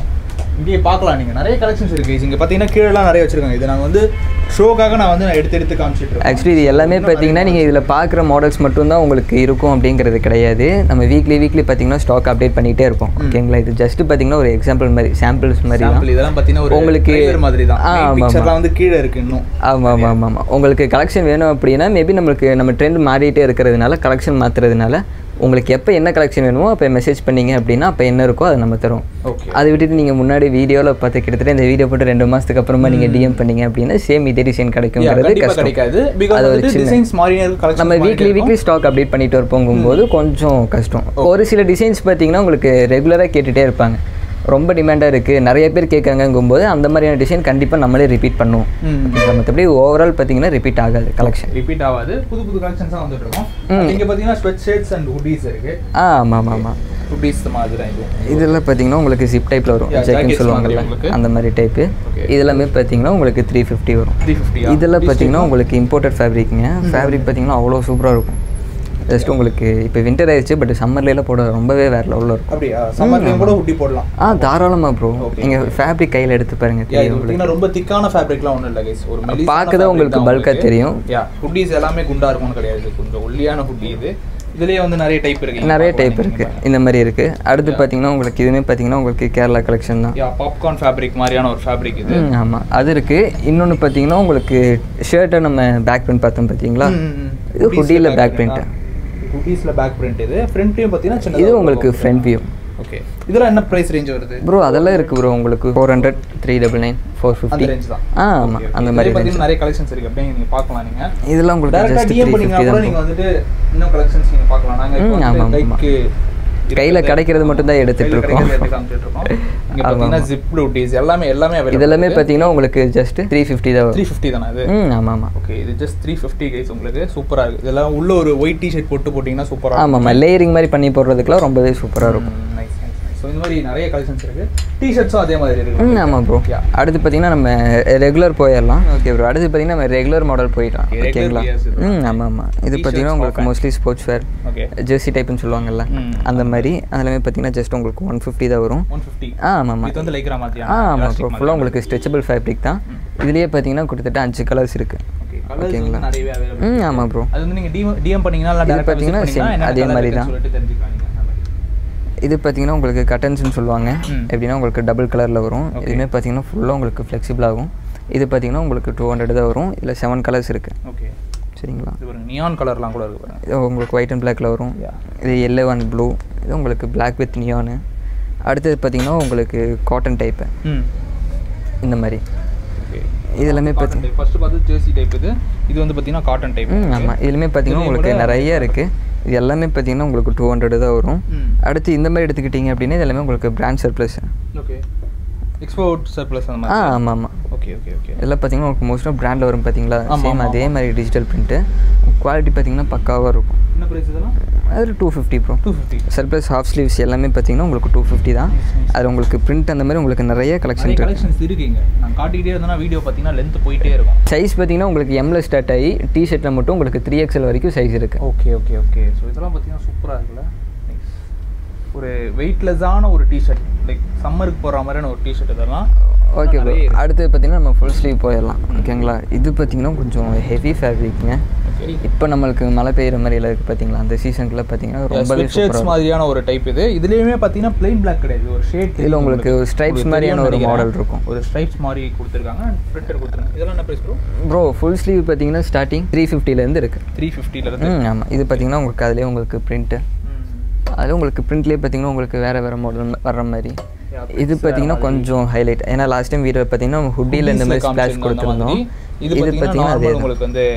இங்கே பார்க்கலாம் நீங்கள் நிறைய கலெக்ஷன்ஸ் இருக்கு இங்கே பார்த்தீங்கன்னா கீழெல்லாம் நிறைய வச்சிருக்காங்க இது நாங்கள் வந்து ஷோக்காக நான் வந்து நான் எடுத்து எடுத்து காமிச்சிட்டு இருக்கேன் ஆக்சுவலி இது எல்லாமே பார்த்தீங்கன்னா நீங்கள் இதில் பார்க்குற மாடல்ஸ் மட்டும்தான் உங்களுக்கு இருக்கும் அப்படிங்கிறது கிடையாது நம்ம வீக்லி வீக்லி பார்த்தீங்கன்னா ஸ்டாக் அப்டேட் பண்ணிகிட்டே இருப்போம் ஓகேங்களா இது ஜஸ்ட் பார்த்தீங்கன்னா ஒரு எக்ஸாம்பிள் மாதிரி சாம்பிள்ஸ் மாதிரி தான் சாம்பிள் இதெல்லாம் பார்த்தீங்கன்னா ஒரு உங்களுக்கு- trailer மாதிரி தான் ஆ, ஆமா, பிக்சர்லாம் வந்து கீழே இருக்கு இன்னும் ஆமாம் ஆமாம் ஆமாம் ஆமாம் உங்களுக்கு கலெக்ஷன் வேணும் அப்படின்னா மேபி நம்மளுக்கு நம்ம ட்ரெண்ட் மாறிட்டே இருக்கிறதுனால கலெக்ஷன் மாற்றுறதுனால உங்களுக்கு எப்போ என்ன கலெக்ஷன் வேணுமோ அப்போ மெசேஜ் பண்ணீங்க அப்படின்னா அப்போ என்ன இருக்கோ அதை நம்ம தரோம் ஓகே அதை விட்டுட்டு நீங்கள் முன்னாடி வீடியோவில் பார்த்து கிட்டத்தட்ட இந்த வீடியோ போட்டு ரெண்டு மாதத்துக்கு அப்புறமா நீங்கள் டிஎம் பண்ணீங்க அப்படின்னா சேம் இதே டிசைன் கிடைக்குங்கிறது கண்டிப்பா கஷ்டம் கிடைக்காது பிகாஸ் அது ஒரு வந்து சின்ன- டிசைன்ஸ் மாறினே இருக்கு நம்ம collection weekly weekly stock update பண்ணிட்டு இருப்போங்கும்போது கொஞ்சம் கஷ்டம் ஒரு சில டிசைன்ஸ் பார்த்தீங்கன்னா உங்களுக்கு ரெகுலராக கேட்டுகிட்டே இருப்பாங்க ரொம்ப டிமாண்டாக இருக்குது நிறைய பேர் கேட்குறாங்கங்கும்போது அந்த மாதிரியான டிசைன் கண்டிப்பாக நம்மளே ரிப்பீட் பண்ணுவோம் ஓகேங்களா மற்றபடி ஓவரால் பார்த்தீங்கன்னா ரிப்பீட் ஆகாது கலெக்ஷன் ரிப்பீட் ஆகாது புது புது கலெக்ஷன்ஸாக வந்துட்டு இருக்கோம் இங்க பார்த்தீங்கன்னா ஸ்வெட் ஷர்ட்ஸ் அண்ட் ஹுடிஸ் இருக்கு ஆ ஆமாம் ஆமாம் ஆமாம் ஹுடிஸ் மாதிரி தான் இது இதெல்லாம் பார்த்தீங்கன்னா உங்களுக்கு ஜிப் டைப்பில் வரும் Yeah, ஜாக்கெட் jackets சொல்லுவாங்கல்ல மாதிரி உங்களுக்கு. அந்த மாதிரி டைப்பு Okay. இதெல்லாமே பார்த்தீங்கன்னா உங்களுக்கு த்ரீ ஃபிஃப்டி வரும் த்ரீ ஃபிஃப்டியா இதெல்லாம் பார்த்தீங்கன்னா உங்களுக்கு இம்போர்ட்டட் ஃபேப்ரிக்ங்க ஃபேப்ரிக் பார்த்தீங்கன்னா அவ்வளோ சூப்பராக இருக்கும் ஜஸ்ட் உங்களுக்கு இப்போ வின்டர் ஆயிடுச்சு பட் சம்மர்லாம் போட ரொம்பவே வேறு லெவலில் இருக்கும் அப்படியா சம்மர்லையும் கூட ஹுடி போடலாம் ஆ தாராளமாக ப்ரோ நீங்கள் ஃபேப்ரிக் கையில் எடுத்து பாருங்க யா தெரியும் இது பார்த்தீங்கன்னா ரொம்ப திக்கான ஃபேப்ரிக்லாம் ஒன்றும் இல்லை கைஸ் ஒரு மெலிசான பார்க்க தான் fabric உங்களுக்கு தான் bulk ஆ தெரியும். யா ஹுடிஸ் எல்லாமே குண்டா இருக்கும்னு கிடையாது கொஞ்சம் ஒல்லியான ஹுடி இது இதுலயே வந்து நிறைய டைப் இருக்கு நிறைய டைப் இருக்குது இந்த மாதிரி இருக்குது அடுத்து பார்த்தீங்கன்னா உங்களுக்கு இதுவுமே பார்த்தீங்கன்னா உங்களுக்கு கேரளா கலெக்ஷன் தான் யா பாப்கார்ன் ஃபேப்ரிக் மாதிரியான ஒரு ஃபேப்ரிக் இது ம் ஆமாம் அது இருக்குது இன்னொன்று பார்த்தீங்கன்னா உங்களுக்கு ஷர்ட்டை நம்ம பேக் பிரிண்ட் பார்த்தோம் பார்த்தீங்களா இது ஹுட்டியில் பேக் பிரிண்ட்டு ஹுடிஸ்ல பேக் பிரிண்ட் இது ஃப்ரண்ட்லயும் பார்த்தீங்கன்னா சின்ன இது உங்களுக்கு ஃப்ரண்ட் வியூ ஓகே இதெல்லாம் என்ன ப்ரைஸ் ரேஞ்ச் வருது ப்ரோ அதெல்லாம் இருக்குது ப்ரோ உங்களுக்கு four hundred three double nine four அந்த ஃபிஃப்டி ரேஞ்ச் தான் ஆ ஆமாம் அந்த மாதிரி range. பார்த்தீங்கன்னா நிறைய கலெக்ஷன்ஸ் இருக்கு அப்படியே நீங்க பார்க்கலாம் நீங்க இதெல்லாம் உங்களுக்கு டேரக்டா ஜஸ்ட் த்ரீ டிஎம் பண்ணீங்கன்னா ஃபிஃப்டி கூட தான் நீங்க வந்துட்டு இன்னும் கலெக்ஷன்ஸ் நீங்க பார்க்கலாம் நாங்க இப்போ ம், ஆமா, வந்து ஆமா. கைக்கு கையில கிடைக்கிறது மட்டும் தான் எடுத்துட்டு கையில இருக்கோம். கிடைக்கிறது எடுத்து காமிச்சிட்டு இருக்கோம் இங்க ஆமா, பார்த்தீங்கன்னா ஆமா. ஜிப் டூட்டிஸ் எல்லாமே எல்லாமே available இதெல்லாமே இருக்கு. பார்த்தீங்கன்னா உங்களுக்கு ஜஸ்ட் த்ரீ ஃபிஃப்டி தான் த்ரீ வரும் ஃபிஃப்டி தானே இது ம் ஆமாம் ஆமாம் ஓகே இது ஜஸ்ட் த்ரீ ஃபிஃப்டி கைஸ் உங்களுக்கு சூப்பராக இருக்குது இதெல்லாம் உள்ள ஒரு ஒயிட் டிஷர்ட் போட்டு போட்டிங்கன்னா சூப்பராக ஆமாம் ஆமாம் லேயரிங் மாதிரி பண்ணி போடுறதுக்குலாம் ரொம்பவே சூப்பராக இருக்கும் நைஸ் நைஸ் நைஸ் ஸோ இந்த மாதிரி நிறைய கலெக்ஷன்ஸ் இருக்குது டிஷர்ட்ஸும் அதே மாதிரி ம் இருக்கு ஆமாம் ப்ரோ Yeah. அடுத்து பார்த்தீங்கன்னா நம்ம ரெகுலர் போயிடலாம் ஓகே ப்ரோ அடுத்து பார்த்தீங்கன்னா நம்ம ரெகுலர் மாடல் போயிடலாம் Okay, regular ஓகேங்களா wears இதெல்லாம். ம் ஆமாம் ஆமாம் இது T-shirts, பார்த்தீங்கன்னா உங்களுக்கு top mostly sports wear okay jersey டைப்னு சொல்லுவாங்கல்ல ம். அந்த மாதிரி அதெல்லாமே பார்த்தீங்கன்னா ஜஸ்ட் உங்களுக்கு ஒன் ஃபிஃப்டி தான் வரும் ஒன் ஃபிஃப்டி ஆ ஆமாம் ஆமாம் இது வந்து லைக்ரா மாதிரியா ஆ ஆமாம் ப்ரோ ஃபுல்லாக உங்களுக்கு ஸ்ட்ரெச்சபிள் ஃபேப்ரிக் தான் இதுலேயே பார்த்தீங்கன்னா கிட்டத்தட்ட அஞ்சு கலர்ஸ் இருக்குது ஓகே கலர்ஸ் ஓகேங்களா? வந்து நிறையவே available ம் ஆமாம் ப்ரோ அது வந்து நீங்க டிஎம் டிஎம் பண்ணீங்கன்னா இல்லை இது டேரக்டாக பார்த்தீங்கன்னா பார்த்தீங்கன்னா same, என்ன அதே கலர் மாதிரி இருக்குன்னு தான். சொல்லிட்டு தெரிஞ்சுக்கலாம் நீங்க அந்த மாதிரி. இது பார்த்தீங்கன்னா உங்களுக்கு கட்டன்ஸ்னு சொல்லுவாங்க ம். எப்படின்னா உங்களுக்கு டபுள் கலரில் வரும் Okay. இதுவுமே பார்த்தீங்கன்னா ஃபுல்லாக உங்களுக்கு ஃப்ளெக்சிபிள் ஆகும் இது பார்த்தீங்கன்னா உங்களுக்கு டூ ஹண்ட்ரட் தான் வரும் இதில் செவன் கலர்ஸ் இருக்குது ஓகே சரிங்களா இது பாருங்க நியான் கலர்லாம் கூட இருக்கு பாருங்க இது உங்களுக்கு ஒயிட் அண்ட் பிளாக்ல வரும் Yeah. இது எல்லோ அண்ட் ப்ளூ இது உங்களுக்கு பிளாக் வித் நியானு அடுத்தது பார்த்தீங்கன்னா உங்களுக்கு காட்டன் டைப்பு ம் இந்த மாதிரி ஓகே இது எல்லாமே காட்டன் டைப் ஃபர்ஸ்ட் பார்த்து ஜெர்சி டைப் இது இது வந்து பார்த்தீங்கன்னா காட்டன் டைப் ம் ஆமாம் இதுலையுமே பார்த்தீங்கன்னா உங்களுக்கு நிறைய இருக்குது இது எல்லாமே பார்த்தீங்கன்னா உங்களுக்கு டூ ஹண்ட்ரட் தான் வரும் ம் அடுத்து இந்த மாதிரி எடுத்துக்கிட்டிங்க அப்படின்னா இது எல்லாமே உங்களுக்கு brand surplus okay export surplus அந்த ஆ மாதிரி ஆமாம் ஆமாம் ஓகே ஓகே ஓகே இதெல்லாம் பார்த்தீங்கன்னா உங்களுக்கு மோஸ்ட்டாக பிராண்டில் வரும் பார்த்தீங்களா ஆமா, சேம் ஆமா, அதே ஆமா. மாதிரி டிஜிட்டல் பிரிண்ட்டு குவாலிட்டி பார்த்தீங்கன்னா பக்காவாக இருக்கும் என்ன ப்ரைஸ் இதெல்லாம் அதில் two fifty bro two fifty surplus half sleeves எல்லாமே பார்த்தீங்கன்னா உங்களுக்கு டூ ஃபிஃப்டி தான் அதில் உங்களுக்கு பிரிண்ட் அந்த மாதிரி உங்களுக்கு நிறைய கலெக்ஷன் நிறைய இருக்கு கலெக்ஷன்ஸ் இருக்குங்க நான் காட்டிக்கிட்டே இருந்தேன்னா வீடியோ பார்த்தீங்கன்னா லென்த் போயிட்டே இருக்கும் சைஸ் பார்த்தீங்கன்னா உங்களுக்கு எம்ல ஸ்டார்ட் ஆகி டிஷர்ட்டில் மட்டும் உங்களுக்கு த்ரீ எக்ஸல் வரைக்கும் சைஸ் இருக்குது ஓகே ஓகே ஓகே ஸோ இதெல்லாம் பார்த்தீங்கன்னா சூப்பராக இருக்குல்ல Nice. ஒரு வெயிட்லெஸ்ஸான ஒரு டிஷர்ட் லைக் சம்மருக்கு போடுற மாதிரியான ஒரு டிஷர்ட் இதெல்லாம் ஓகே ப்ரோ நிறைய இருக்கு. அடுத்து பார்த்தீங்கன்னா நம்ம ஃபுல் ஸ்லீவ் போயிடலாம் ஓகேங்களா இது பார்த்தீங்கன்னா கொஞ்சம் ஹெவி ஃபேப்ரிக்ங்க Okay. இப்போ நம்மளுக்கு மழை பெய்யுற மாதிரி எல்லாம் இருக்குது பார்த்தீங்களா அந்த சீசனுக்குள்ள பார்த்தீங்கன்னா ரொம்பவே ஷேட்ஸ் சூப்பராக மாதிரியான ஒரு டைப் இது இதுலயுமே பார்த்தீங்கன்னா plain black கிடையாது ஒரு ஷேட் இதுல உங்களுக்கு ஒரு stripes மாதிரியான ஒரு model இருக்கும். ஒரு ஸ்ட்ரைப்ஸ் மாதிரி கொடுத்துருக்காங்க பிரிண்டர் கொடுத்துருக்காங்க இதெல்லாம் என்ன price bro bro full sleeve பார்த்தீங்கன்னா ஸ்டார்டிங் த்ரீ ஃபிஃப்டிலேருந்து இருக்குது த்ரீ ஃபிஃப்டில இருந்து ம் ஆமாம் இது பார்த்தீங்கன்னா உங்களுக்கு அதுலேயே உங்களுக்கு பிரிண்ட்டு ம். அதில் உங்களுக்கு பிரிண்ட்லேயே பார்த்தீங்கன்னா உங்களுக்கு வேறு வேறு மாடல் வர்ற மாதிரி Yeah, இது prints பார்த்தீங்கன்னா வேற மாதிரி. கொஞ்சம் ஹைலைட் ஏன்னா லாஸ்ட் டைம் வீடியோ பார்த்தீங்கன்னா ஹுட்டியில் இந்த மாதிரி Hoodiesல ஸ்ப்ளாஷ் காமிச்சிருந்தோம் அந்த கொடுத்துருந்தோம் மாதிரி. இது இது பார்த்தீங்கன்னா அதே பார்த்தீங்கன்னா தான் உங்களுக்கு வந்து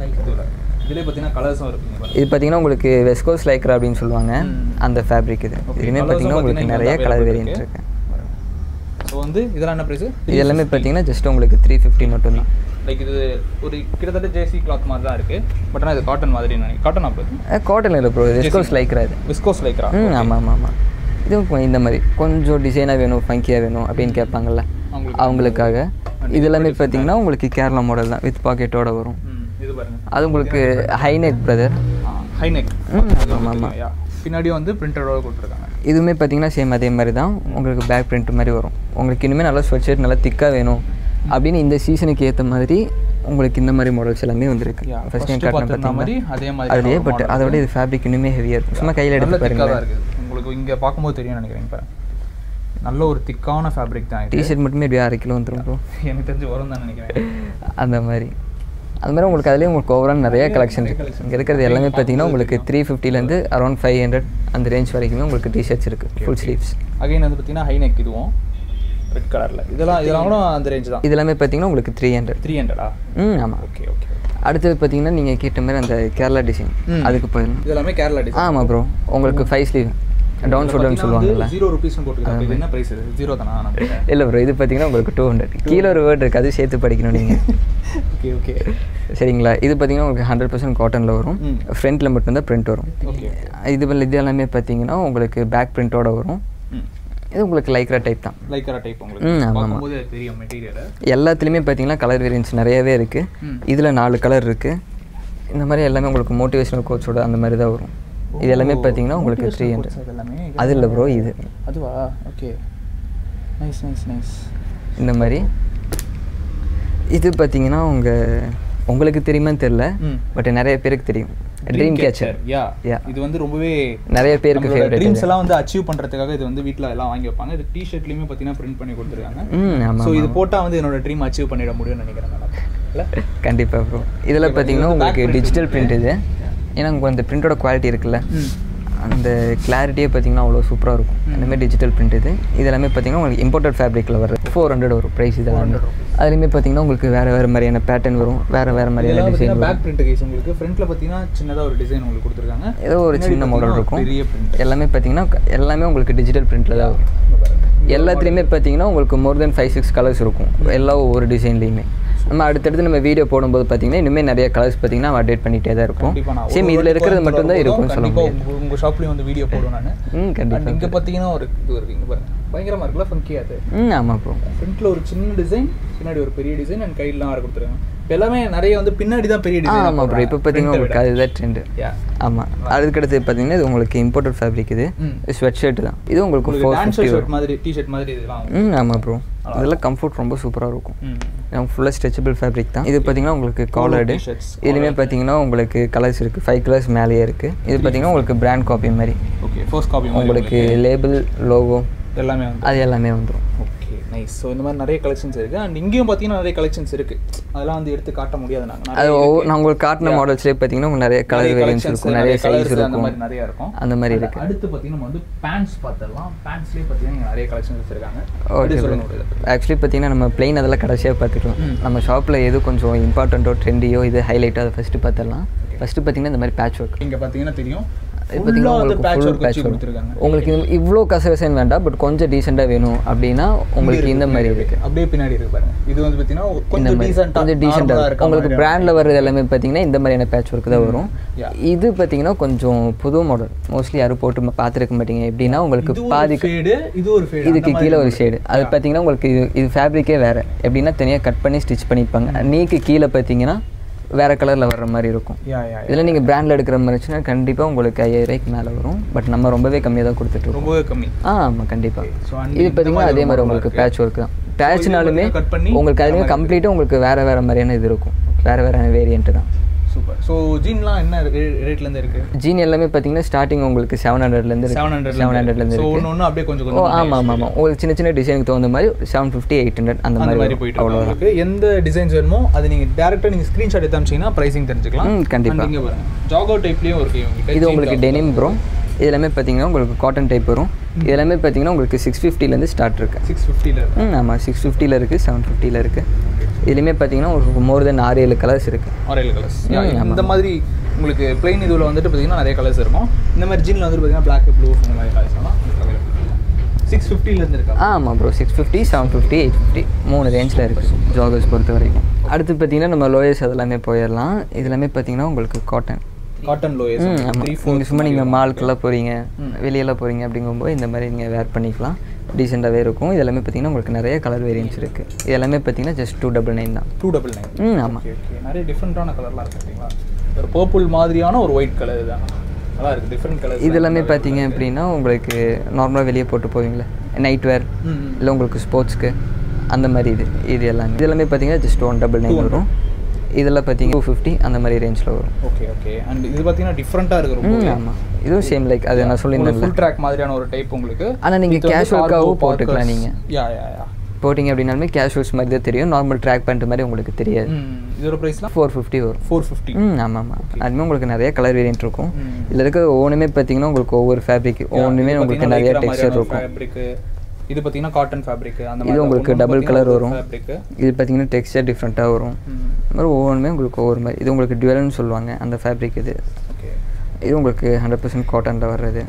இதுல பார்த்தீங்கன்னா கலர்ஸும் இருக்குங்க பாருங்க. இது பார்த்தீங்கன்னா உங்களுக்கு வெஸ்கோஸ் லைக்ரா அப்படின்னு சொல்லுவாங்க ம். அந்த ஃபேப்ரிக் இது Okay, இதுவுமே colours பார்த்தீங்கன்னா உங்களுக்கு இங்க நிறைய வந்து கலர் available வேரியன்ட் இருக்கு. இருக்கு ஸோ வந்து இதெல்லாம் என்ன ப்ரைஸ் இது எல்லாமே பார்த்தீங்கன்னா ஜஸ்ட் உங்களுக்கு த்ரீ ஃபிஃப்டி மட்டும்தான் லைக் இது ஒரு கிட்டத்தட்ட ஜேசி கிளாத் மாதிரி தான் இருக்கு பட் ஆனால் இது காட்டன் மாதிரி நினைக்கிறேன் காட்டன் அப்போ காட்டன் இல்லை ப்ரோ வெஸ்கோஸ் லைக்ரா இது விஸ்கோஸ் லைக்ரா ம் ஆமாம் ஆமாம் ஆமாம் இதுவும் கொ- இந்த மாதிரி கொஞ்சம் டிசைனாக வேணும் ஃபங்கியாக வேணும் அப்படின்னு கேட்பாங்கல்ல அவங்களுக்கு அவங்களுக்காக இது எல்லாமே பார்த்தீங்கன்னா உங்களுக்கு கேரளா மாடல் தான் வித் பாக்கெட்டோட வரும் ம் இது பாருங்க அது உங்களுக்கு ஹைநெக் பிரதர் ஹை நெக் ம், ஆமா, ஆமா. பின்னாடியும் வந்து பிரிண்டரோட கொடுத்துருக்காங்க இதுவுமே பார்த்தீங்கன்னா சேம் அதே மாதிரி தான் உங்களுக்கு பேக் பிரிண்ட் மாதிரி வரும் உங்களுக்கு இனிமேல் நல்லா ஸ்வெட் ஷர்ட் நல்லா திக்காக வேணும் அப்படின்னு இந்த சீசனுக்கு ஏற்ற மாதிரி உங்களுக்கு இந்த மாதிரி மாடல்ஸ் எல்லாமே வந்திருக்கு Yeah, ஃபர்ஸ்ட் டைம் first காட்டின பார்த்திருந்த மாதிரி பார்த்தீங்கன்னா அதே மாதிரி அதுலேயே பட் அதோட இது ஃபேப்ரிக் இன்னுமே ஹெவியாக இருக்கும் சும்மா கையில் நல்ல எடுத்து திக்காக தான் பாருங்க இருக்குது உங்களுக்கு இங்கே பார்க்கும்போது தெரியும் நினைக்கிறேன் இப்போ நல்ல ஒரு திக்கான ஃபேப்ரிக் தான் இது டிஷர்ட் மட்டுமே எப்படியும் அரை கிலோ வந்துடும் ப்ரோ எனக்கு தெரிஞ்சு வரும் தான் நினைக்கிறேன் அந்த மாதிரி அது மாதிரி உங்களுக்கு அதுலேயே உங்களுக்கு ஓவரால் நிறைய கலெக்ஷன் இருக்குது இங்கே இருக்கிறது எல்லாமே பார்த்தீங்கன்னா உங்களுக்கு த்ரீ ஃபிஃப்டிலேருந்து அரௌண்ட் ஃபைவ் ஹண்ட்ரட் அந்த ரேஞ்ச் வரைக்குமே உங்களுக்கு டிஷர்ட்ஸ் இருக்குது ஃபுல் ஸ்லீவ்ஸ் அகைன் வந்து பார்த்தீங்கன்னா ஹை நெக் இதுவும் ரெட் கலரில் இதெல்லாம் இதெல்லாம் கூட அந்த ரேஞ்ச் தான் இது எல்லாமே பார்த்தீங்கன்னா உங்களுக்கு த்ரீ ஹண்ட்ரட் த்ரீ ஹண்ட்ரடா ம் ஆமாம் ஓகே ஓகே அடுத்தது பார்த்தீங்கன்னா நீங்கள் கேட்ட மாதிரி அந்த கேரளா டிசைன் ம். அதுக்கு போயிடலாம் இது எல்லாமே கேரளா டிசைன் ஆமாம் ப்ரோ உங்களுக்கு ஃபைவ் ஸ்லீவ் டவுன் ஷோல்டர்னு சொல்லுவாங்கல்ல ஜீரோ ருபீஸ்னு போட்டுருக்காங்க இது என்ன ப்ரைஸ் இது ஜீரோ தானா நம்ம இல்லை ப்ரோ இது பார்த்தீங்கன்னா உங்களுக்கு டூ ஹண்ட்ரட் கீழே ஒரு வேர்ட் இருக்குது அது சேர்த்து படிக்கணும் நீங்கள் ஓகே ஓகே சரிங்களா இது பார்த்தீங்கன்னா உங்களுக்கு ஹண்ட்ரட் பர்சன்ட் காட்டனில் வரும் ம். ஃப்ரண்ட்டில் மட்டும்தான் பிரிண்ட் வரும் ஓகே இது வந்து இது எல்லாமே பார்த்தீங்கன்னா உங்களுக்கு பேக் பிரிண்ட்டோட வரும் ம் இது உங்களுக்கு லைக்ரா டைப் தான் லைக்கரா டைப் ம், உங்களுக்கு ஆமா, ஆமா. பார்க்கும்போது தெரியும் மெட்டீரியல் எல்லாத்துலேயுமே பார்த்தீங்கன்னா கலர் வேரியன்ஸ் நிறையவே இருக்குது ம். இதில் நாலு கலர் இருக்குது இந்த மாதிரி எல்லாமே உங்களுக்கு மோட்டிவேஷனல் கோச்சோட அந்த மாதிரி தான் வரும் இது எல்லாமே பார்த்தீங்கன்னா உங்களுக்கு த்ரீ ஹண்ட்ரட் எல்லாமே அது இல்லை ப்ரோ இது அதுவா ஓகே நைஸ் நைஸ் நைஸ் இந்த மாதிரி இது பார்த்தீங்கன்னா உங்கள் உங்களுக்கு தெரியுமான்னு தெரில ம். பட் நிறைய பேருக்கு தெரியும் ட்ரீம் கேச்சர் யா Yeah. இது வந்து ரொம்பவே நிறைய பேருக்கு ஃபேவரட் ட்ரீம்ஸ் எல்லாம் வந்து அச்சீவ் பண்றதுக்காக இது வந்து வீட்ல எல்லாம் வாங்கி வைப்பாங்க இது டிஷர்ட்லயுமே பார்த்தீங்கன்னா பிரிண்ட் பண்ணி கொடுத்துருக்காங்க ம் ஸோ ஆமாம் இது போட்டா வந்து என்னோட ட்ரீம் அச்சீவ் பண்ணிட முடியும்னு நினைக்கிறேன் நான் இல்ல கண்டிப்பாக ப்ரோ இதில் பார்த்தீங்கன்னா இது வந்து உங்களுக்கு back print டிஜிட்டல் இருக்கு. பிரிண்ட் இது ஏன்னா உங்களுக்கு அந்த பிரிண்டோட குவாலிட்டி இருக்குல்ல ம். அந்த கிளாரிட்டியே பார்த்தீங்கன்னா அவ்வளோ சூப்பராக இருக்கும் அந்த மாதிரி டிஜிட்டல் பிரிண்ட் இது இது எல்லாமே பார்த்தீங்கன்னா உங்களுக்கு இம்போர்ட்டட் ஃபேப்ரிக்கில் வரும் ஃபோர் ஹண்ட்ரட் வரும் ப்ரைஸ் இது எல்லாமே அதுலேயுமே பார்த்தீங்கன்னா உங்களுக்கு வேறு வேறு மாதிரியான பேட்டர்ன் வரும் வேறு வேறு மாதிரியான இதெல்லாம் டிசைன் பார்த்தீங்கன்னா வரும் பேக் பிரிண்ட் கேஸ் உங்களுக்கு ஃப்ரண்ட்ல பார்த்தீங்கன்னா சின்னதா ஒரு டிசைன் உங்களுக்கு கொடுத்துருக்காங்க ஏதோ ஒரு பின்னாடி சின்ன மாடல் பார்த்தீங்கன்னா இருக்கும் பெரிய பிரிண்ட் எல்லாமே பார்த்தீங்கன்னா எல்லாமே உங்களுக்கு டிஜிட்டல் பிரிண்டில் தான் வரும் எல்லாத்துலேயுமே பார்த்தீங்கன்னா உங்களுக்கு more then five six colours இருக்கும் எல்லா ஒவ்வொரு டிசைன்லேயுமே நம்ம அடுத்தடுத்து நம்ம வீடியோ போடும்போது பார்த்தீங்கன்னா இனிமேல் நிறைய கலர்ஸ் பார்த்தீங்கன்னா அப்டேட் பண்ணிகிட்டே தான் இருப்போம் கண்டிப்பா நான் சேம் ஒரு இதில் வாட்டி இருக்கிறது கோயம்புத்தூர் மட்டும்தான் வரும்போதும் இருக்கும்னு சொல்ல கண்டிப்பா முடியாது உங்க- உங்க ஷாப்லயும் வந்து வீடியோ போடுவேன் நான் ம் கண்டிப்பாக இங்க பார்த்தீங்கன்னா ஒரு இது இருக்கு இங்க பாருங்க பயங்கரமா இருக்குல்ல ஃபங்கியா அது ம் ஆமாம் ப்ரோ ஃப்ரண்ட்ல ஒரு சின்ன டிசைன் பின்னாடி ஒரு பெரிய டிசைன் அண்ட் கைட்லாம் வேற கொடுத்துருக்காங்க இப்போ எல்லாமே நிறைய வந்து பின்னாடி தான் பெரிய ஆ டிசைன் ஆமாம் ப்ரோ இப்போ பார்த்தீங்கன்னா உங்களுக்கு அதுதான் ட்ரெண்டு யா ஆமாம் அதுக்கடுத்து பார்த்தீங்கன்னா இது உங்களுக்கு இம்போர்ட்டட் ஃபேப்ரிக் இது ம். ஸ்வெட் ஷர்ட் தான் இது உங்களுக்கு உங்களுக்கு ஃபோர் டான்ஸ் ஃபிஃப்டி ஷர்ட் வரும் மாதிரி டிஷர்ட் மாதிரி இதெல்லாம் ம் ஆமாம் ப்ரோ இதெல்லாம் கம்ஃபர்ட் ரொம்ப சூப்பராக இருக்கும் ம் ஃபுல்லாக ஸ்ட்ரெச்சபிள் ஃபேப்ரிக் தான் இது பார்த்தீங்கன்னா உங்களுக்கு காலர்டு t-shirts, இதுலேயுமே பார்த்தீங்கன்னா உங்களுக்கு கலர்ஸ் இருக்குது ஃபைவ் கலர்ஸ் மேலேயே இருக்குது இது பார்த்தீங்கன்னா உங்களுக்கு பிராண்ட் காப்பி மாதிரி ஓகே ஃபர்ஸ்ட் காப்பி உங்களுக்கு லேபிள் லோகோ எல்லாமே வந்து அது எல்லாமே வந்துடும் ஓகே நைஸ் ஸோ இந்த மாதிரி நிறைய கலெக்ஷன்ஸ் இருக்கு அண்ட் இங்கேயும் பார்த்தீங்கன்னா நிறைய கலெக்ஷன்ஸ் இருக்கு அதெல்லாம் வந்து எடுத்து காட்ட முடியாது நாங்கள் அது ஒவ்வொரு நான் உங்களுக்கு காட்டின மாடல்ஸ்லேயே பார்த்தீங்கன்னா உங்களுக்கு நிறைய கலர் வேரியன்ஸ் இருக்கும் நிறைய சைஸ் அந்த இருக்கும் மாதிரி நிறைய இருக்கும் அந்த மாதிரி And இருக்கு அடுத்து பார்த்தீங்கன்னா நம்ம வந்து பேண்ட்ஸ் பார்த்துடலாம் பேண்ட்ஸ்லேயே பார்த்தீங்கன்னா இங்க நிறைய கலெக்ஷன்ஸ் வச்சிருக்காங்க ஓகே அப்படியே சொல்லுங்க ஒரு இதை பத்தி. ஆக்சுவலி பார்த்தீங்கன்னா நம்ம பிளெயின் அதெல்லாம் கடைசியாக பார்த்துக்கலாம் நம்ம ஷாப்பில் எது கொஞ்சம் இம்பார்ட்டண்ட்டோ ட்ரெண்டியோ இது ஹைலைட்டோ அதை ஃபஸ்ட்டு பார்த்துடலாம் ஃபஸ்ட்டு பார்த்தீங்கன்னா இந்த மாதிரி பேட்ச் ஒர்க் இங்க பார்த்தீங்கன்னா தெரியும் இது பார்த்தீங்கன்னா ஃபுல்லாக வந்து உங்களுக்கு பேட்ச் ஃபுல் ஒர்க் பேட்ச் வச்சு வரும் கொடுத்துருக்காங்க உங்களுக்கு இது இவ்வளோ கசகசன் வேண்டாம் பட் கொஞ்சம் டீசெண்டாக வேணும் அப்படின்னா உங்களுக்கு இந்த மாதிரி இருக்குது அப்படியே பின்னாடி இருக்கு பாருங்க இது வந்து பார்த்தீங்கன்னா இந்த கொஞ்சம் மாதிரி டீசெண்டாக கொஞ்சம் டீசெண்டாக இருக்க உங்களுக்கு மாதிரி பிராண்டில் வர்றது எல்லாமே பார்த்தீங்கன்னா இந்த மாதிரியான பேட்ச் ஒர்க் தான் வரும் Yeah. இது பார்த்தீங்கன்னா கொஞ்சம் புது மாடல் மோஸ்ட்லி யாரும் போட்டு பார்த்துருக்க மாட்டீங்க எப்படின்னா உங்களுக்கு இது ஒரு பாதிக்கு ஃபேடு இது ஒரு ஃபேடு இதுக்கு கீழே ஒரு ஷேடு அது பார்த்தீங்கன்னா உங்களுக்கு இது இது ஃபேப்ரிக்கே வேறு எப்படின்னா தனியாக கட் பண்ணி ஸ்டிச் பண்ணியிருப்பாங்க நீக்கு கீழே பார்த்தீங்கன்னா வேறு கலரில் வர்ற மாதிரி இருக்கும் யா யா இதில் நீங்கள் பிராண்டில் எடுக்கிற மாதிரி இருந்துச்சுன்னா கண்டிப்பாக உங்களுக்கு ஐயாயிரூபாய்க்கு மேலே வரும் பட் நம்ம ரொம்பவே கம்மியாக தான் கொடுத்துட்ருக்கோம் ரொம்பவே கம்மி ஆ ஆமாம் கண்டிப்பாக So, and இது இந்த பார்த்தீங்கன்னா மாதிரி அதே ஒரு மாதிரி model உங்களுக்கு இருக்கு. பேட்ச் ஒர்க் தான் பேட்ச்னாலுமே பார்த்தீங்கன்னா cut பண்ணி உங்களுக்கு வேற அதுவே மாதிரி கம்ப்ளீட்டாக உங்களுக்கு வேறு வேறு மாதிரியான இது இருக்கும் வேறு வேறு வேரியன்ட் தான் சூப்பர் ஸோ ஜீன்லாம் என்ன ரேட்லேருந்து இருக்கு ஜீன் எல்லாமே பார்த்தீங்கன்னா ஸ்டார்டிங் உங்களுக்கு செவன் ஹண்ட்ரட்லேருந்து செவன் ஹண்ட்ரட் செவன் ஹண்ட்ரட்லேருந்து ஸோ இருக்கு ஒன்று ஒன்று அப்படியே கொஞ்சம் ஓ கொஞ்சம் ஆமாம் ஆமாம் ஆமாம் உங்களுக்கு சின்ன சின்ன டிசைனுக்கு தகுந்த மாதிரி செவன் ஃபிஃப்டி எயிட் ஹண்ட்ரட் அந்த அந்த மாதிரி மாதிரி வரும். போயிட்டு இருக்கு உங்களுக்கு எந்த டிசைன்ஸ் வேணுமோ அது நீங்கள் டேரெக்டாக நீங்கள் ஸ்க்ரீன்ஷாட் எடுத்து அமிச்சிங்கன்னா ப்ரைஸிங் தெரிஞ்சுக்கலாம் ம், கண்டிப்பா. இங்கே பாருங்க ஜாகோ டைப்லேயும் இருக்கு இவங்ககிட்ட இது உங்களுக்கு டெனிம் ப்ரோ இது எல்லாமே பார்த்தீங்கன்னா உங்களுக்கு காட்டன் டைப் வரும் இது எல்லாமே பார்த்தீங்கன்னா உங்களுக்கு சிக்ஸ் ஃபிஃப்டிலேருந்து ஸ்டார்ட் இருக்கு சிக்ஸ் ஃபிஃப்டியில் இருக்கு ம் ஆமாம் சிக்ஸ் ஃபிஃப்டியில் இருக்குது செவன் ஃபிஃப்டியில் இருக்குது இதுலேயுமே பார்த்தீங்கன்னா உங்களுக்கு மோர் தென் ஆறு ஏழு கலர்ஸ் இருக்குது ஆரேல் கலர்ஸ் ம், இந்த மாதிரி உங்களுக்கு பிளைன் இதுல வந்துட்டு பார்த்தீங்கன்னா நிறைய கலர்ஸ் இருக்கும் இந்த மாதிரி ஜீனில் வந்துட்டு பார்த்தீங்கன்னா பிளாக் ப்ளூ இந்த மாதிரி கலர்ஸ் எல்லாம் சிக்ஸ் ஃபிஃப்டிலேருந்து இருக்கா ஆ ஆமாம் bro six fifty seven fifty eight fifty மூணு ரேஞ்சில் இருக்குது ஜாகர்ஸ் பொறுத்த வரைக்கும் அடுத்து பார்த்தீங்கன்னா நம்ம லோயர்ஸ் அதெல்லாமே போயிடலாம் இது எல்லாமே பார்த்தீங்கன்னா உங்களுக்கு காட்டன் காட்டன் லோயர்ஸ் ம் ஆமாம் த்ரீ நீங்கள் சும்மா நீங்கள் மால்க்கெல்லாம் போகிறீங்க வெளியெல்லாம் போகிறீங்க அப்படிங்கும்போது இந்த மாதிரி நீங்கள் வேர் பண்ணிக்கலாம் டீசெண்டாகவே இருக்கும் இது எல்லாமே பார்த்தீங்கன்னா உங்களுக்கு நிறைய கலர் வேரியன்ஸ் இருக்குது இது எல்லாமே பார்த்தீங்கன்னா ஜஸ்ட் டூ டபுள் நைன் தான் டூ டபுள் நைன் ம் ஆமாம் ஓகே ஓகே நிறைய டிஃப்ரெண்ட்டான கலர்லாம் இருக்கு பார்த்தீங்களா ஒரு பர்பிள் மாதிரியான ஒரு ஒயிட் கலர் தான் நல்லா இருக்கு டிஃப்ரெண்ட் கலர் இது எல்லாமே பார்த்தீங்க அப்படின்னா உங்களுக்கு நார்மலாக வெளியே போட்டு போவீங்களே நைட் வேர் ம் இல்லை உங்களுக்கு ஸ்போர்ட்ஸ்க்கு அந்த மாதிரி இது இது எல்லாமே இது எல்லாமே பார்த்தீங்கன்னா ஜஸ்ட் ஒன் டபுள் நைன் வரும் இதெல்லாம் பார்த்தீங்கன்னா டூ ஃபிஃப்டி அந்த மாதிரி ரேஞ்சில் வரும் ஓகே ஓகே அண்ட் இது பார்த்தீங்கன்னா டிஃப்ரெண்ட்டாக இருக்கு ரொம்ப ம் ஆமாம் இதுவும் சேம் லைக் அது நான் சொல்லியிருந்தேன்ல ஃபுல் ட்ராக் மாதிரியான ஒரு டைப் உங்களுக்கு ஆனா நீங்க இது வந்து casual-க்காவும் cargo போட்டுக்கலாம் parkers. நீங்க. யா யா யா போட்டிங்க அப்படின்னாலுமே கேஷுவல்ஸ் மாதிரி தான் தெரியும் நார்மல் ட்ராக் பேண்ட் மாதிரி உங்களுக்கு தெரியாது ம் இதோட ப்ரைஸ்லாம் ஃபோர் ஃபிஃப்டி வரும் ஃபோர் ஃபிஃப்டி ம் ஆமாம் ஆமாம் அதுவுமே உங்களுக்கு நிறைய கலர் வேரியன்ட் இருக்கும் ம். இதில் இருக்கிற ஒவ்வொன்றுமே பார்த்தீங்கன்னா உங்களுக்கு ஒவ்வொரு ஃபேப்ரிக் ஒவ்வொன்றுமே உங்களுக்கு நிறைய டெக்ஸ்டர் இருக்கும் ஃபேப்ரிக் இது பார்த்தீங்கன்னா காட்டன் ஃபேப்ரிக் அந்த இது உங்களுக்கு double colour வரும். ஃபேப்ரிக் இது பார்த்தீங்கன்னா டெக்ஸ்டர் டிஃப்ரெண்ட்டாக வரும் இந்த மாதிரி ஒவ்வொன்றுமே உங்களுக்கு ஒவ்வொரு மாதிரி இது உங்களுக்கு டுவெல்னு சொல்லுவாங்க அந்த ஃபேப்ரிக் இது ஓகே இது உங்களுக்கு ஹண்ட்ரட் பர்சன்ட் காட்டனில் வர்றது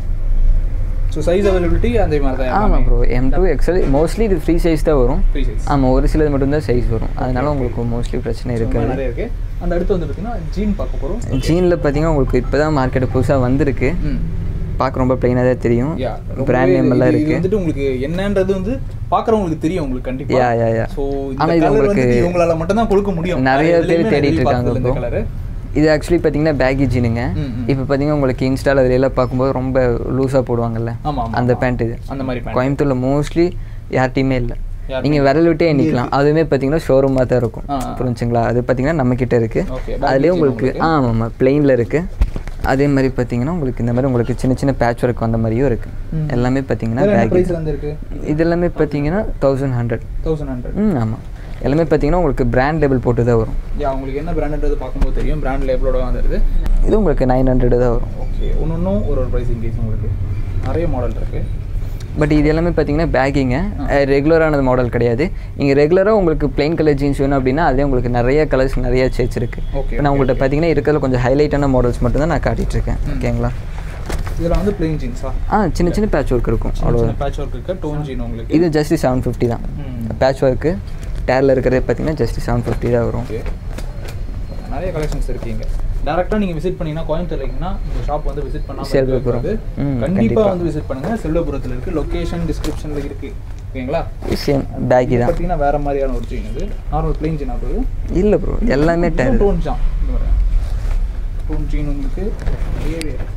ஸோ சைஸ் அவைலபிலிட்டி அதே மாதிரி தான் ஆமாம் bro M two XL mostly இது ஃப்ரீ சைஸ் தான் வரும் ஃப்ரீ சைஸ் ஆமாம் ஒரு சிலது மட்டும்தான் சைஸ் வரும் அதனால உங்களுக்கு மோஸ்ட்லி பிரச்சனை இருக்காது நிறைய இருக்கு அந்த அடுத்து வந்து பார்த்தீங்கன்னா ஜீன் பார்க்க போகிறோம் ஜீனில் பார்த்தீங்கன்னா உங்களுக்கு இப்போ தான் மார்க்கெட் புதுசாக வந்திருக்கு ம் பார்க்க ரொம்ப ப்ளைனாக தான் தெரியும் யா பிராண்ட் நேம் எல்லாம் இது இருக்கு வந்துட்டு உங்களுக்கு என்னன்றது வந்து பார்க்குறவங்களுக்கு தெரியும் உங்களுக்கு கண்டிப்பா யா யா யா ஸோ ஆனா இந்த இது கலர் உங்களுக்கு வந்து இவங்களால மட்டும் தான் கொடுக்க முடியும் நிறைய வேற பேர் எதுலயுமே நான் தேடிட்டு இருக்காங்க எதிர்பார்த்ததில்ல இந்த bro. கலரு இது ஆக்சுவலி பார்த்தீங்கன்னா பேக்கி ஜீனுங்க ம், ம். இப்போ பார்த்தீங்கன்னா உங்களுக்கு இன்ஸ்டால அதிலெல்லாம் பார்க்கும்போது ரொம்ப லூஸாக போடுவாங்கல்ல ஆமா ஆமா அந்த பேண்ட் இது அந்த மாதிரி பேண்ட் கோயம்புத்தூரில் மோஸ்ட்லி யார்ட்டையுமே இல்லை யார்ட்டையும் நீங்கள் விரல் விட்டே எண்ணிக்கலாம் அதுவுமே பார்த்தீங்கன்னா ஷோரூமாக தான் இருக்கும் ஆ, ஆ. புரிஞ்சுங்களா அது பார்த்தீங்கன்னா நம்மக்கிட்ட இருக்குது Okay, baggy அதுலேயே jean உங்களுக்கு உங்களுக்கு. ஆ ஆமாம் பிளெயினில் இருக்குது அதே மாதிரி பார்த்தீங்கன்னா உங்களுக்கு இந்த மாதிரி உங்களுக்கு சின்ன சின்ன பேட்ச் ஒர்க் வந்த மாதிரியும் இருக்குது ம். எல்லாமே பார்த்தீங்கன்னா வேற என்ன பேக்கி ப்ரைஸ்ல இருந்து இருக்கு இது எல்லாமே பார்த்தீங்கன்னா தௌசண்ட் ஹண்ட்ரட் தௌசண்ட் ஹண்ட்ரட் ம் ஆமாம் எல்லாமே பார்த்தீங்கன்னா உங்களுக்கு பிராண்ட் லேபிள் போட்டு தான் வரும் யா உங்களுக்கு என்ன பிராண்டுன்றது பார்க்கும்போது தெரியும் பிராண்ட் லேபிளோட வந்துருது இது உங்களுக்கு நைன் ஹண்ட்ரட் தான் வரும் ஓகே ஒன்று ஒன்றும் ஒரு ஒரு ப்ரைஸ் இன்க்ரீஸ் உங்களுக்கு நிறைய மாடல் இருக்குது பட் இது எல்லாமே பார்த்தீங்கன்னா பேக்கிங்க ரெகுலரானது மாடல் கிடையாது நீங்கள் ரெகுலராக உங்களுக்கு plain கலர் ஜீன்ஸ் வேணும் அப்படின்னா அதிலே உங்களுக்கு நிறைய கலர்ஸ் நிறைய ஷேட்ஸ் இருக்குது Okay, இப்போ நான் உங்கள்கிட்ட பார்த்தீங்கன்னா இருக்கிறதுல கொஞ்சம் ஹைலைட்டான மாடல்ஸ் மட்டும் தான் நான் காட்டிட்டு இருக்கேன் ஓகேங்களா இதில் வந்து பிளெயின் ஜீன்ஸா ஆ சின்ன சின்ன பேட்ச் ஒர்க் இருக்கும் அவ்வளோ பேட்ச் ஒர்க் இருக்க டோன் ஜீன் உங்களுக்கு இது ஜஸ்ட் செவன் ஃபிஃப்டி தான் ம். பேட்ச் ஒர்க்கு டேரில் இருக்கிறது பார்த்தீங்கன்னா ஜஸ்ட் செவன் ஃபிஃப்டி தான் வரும் ஓகே நிறைய கலெக்ஷன்ஸ் இருக்கீங்க டேரெக்டாக நீங்கள் விசிட் பண்ணீங்கன்னா கோயம்புத்தூர் இருக்கீங்கன்னா இந்த ஷாப் வந்து விசிட் பண்ணாமல் செல்வபுரம். ம், கண்டிப்பாக கண்டிப்பா. வந்து விசிட் பண்ணுங்க செல்வபுரத்தில் இருக்குது லொகேஷன் டிஸ்கிரிப்ஷனில் இருக்குது ஓகேங்களா சேம் பேக்கி தான் பார்த்தீங்கன்னா வேற மாதிரியான ஒரு ஜீன் இது நார்மல் பிளெயின் ஜீன் அது இல்லை ப்ரோ எல்லாமே டேர் டோன் ஜான் டோன் ஜீன் உங்களுக்கு நிறையவே இருக்கு.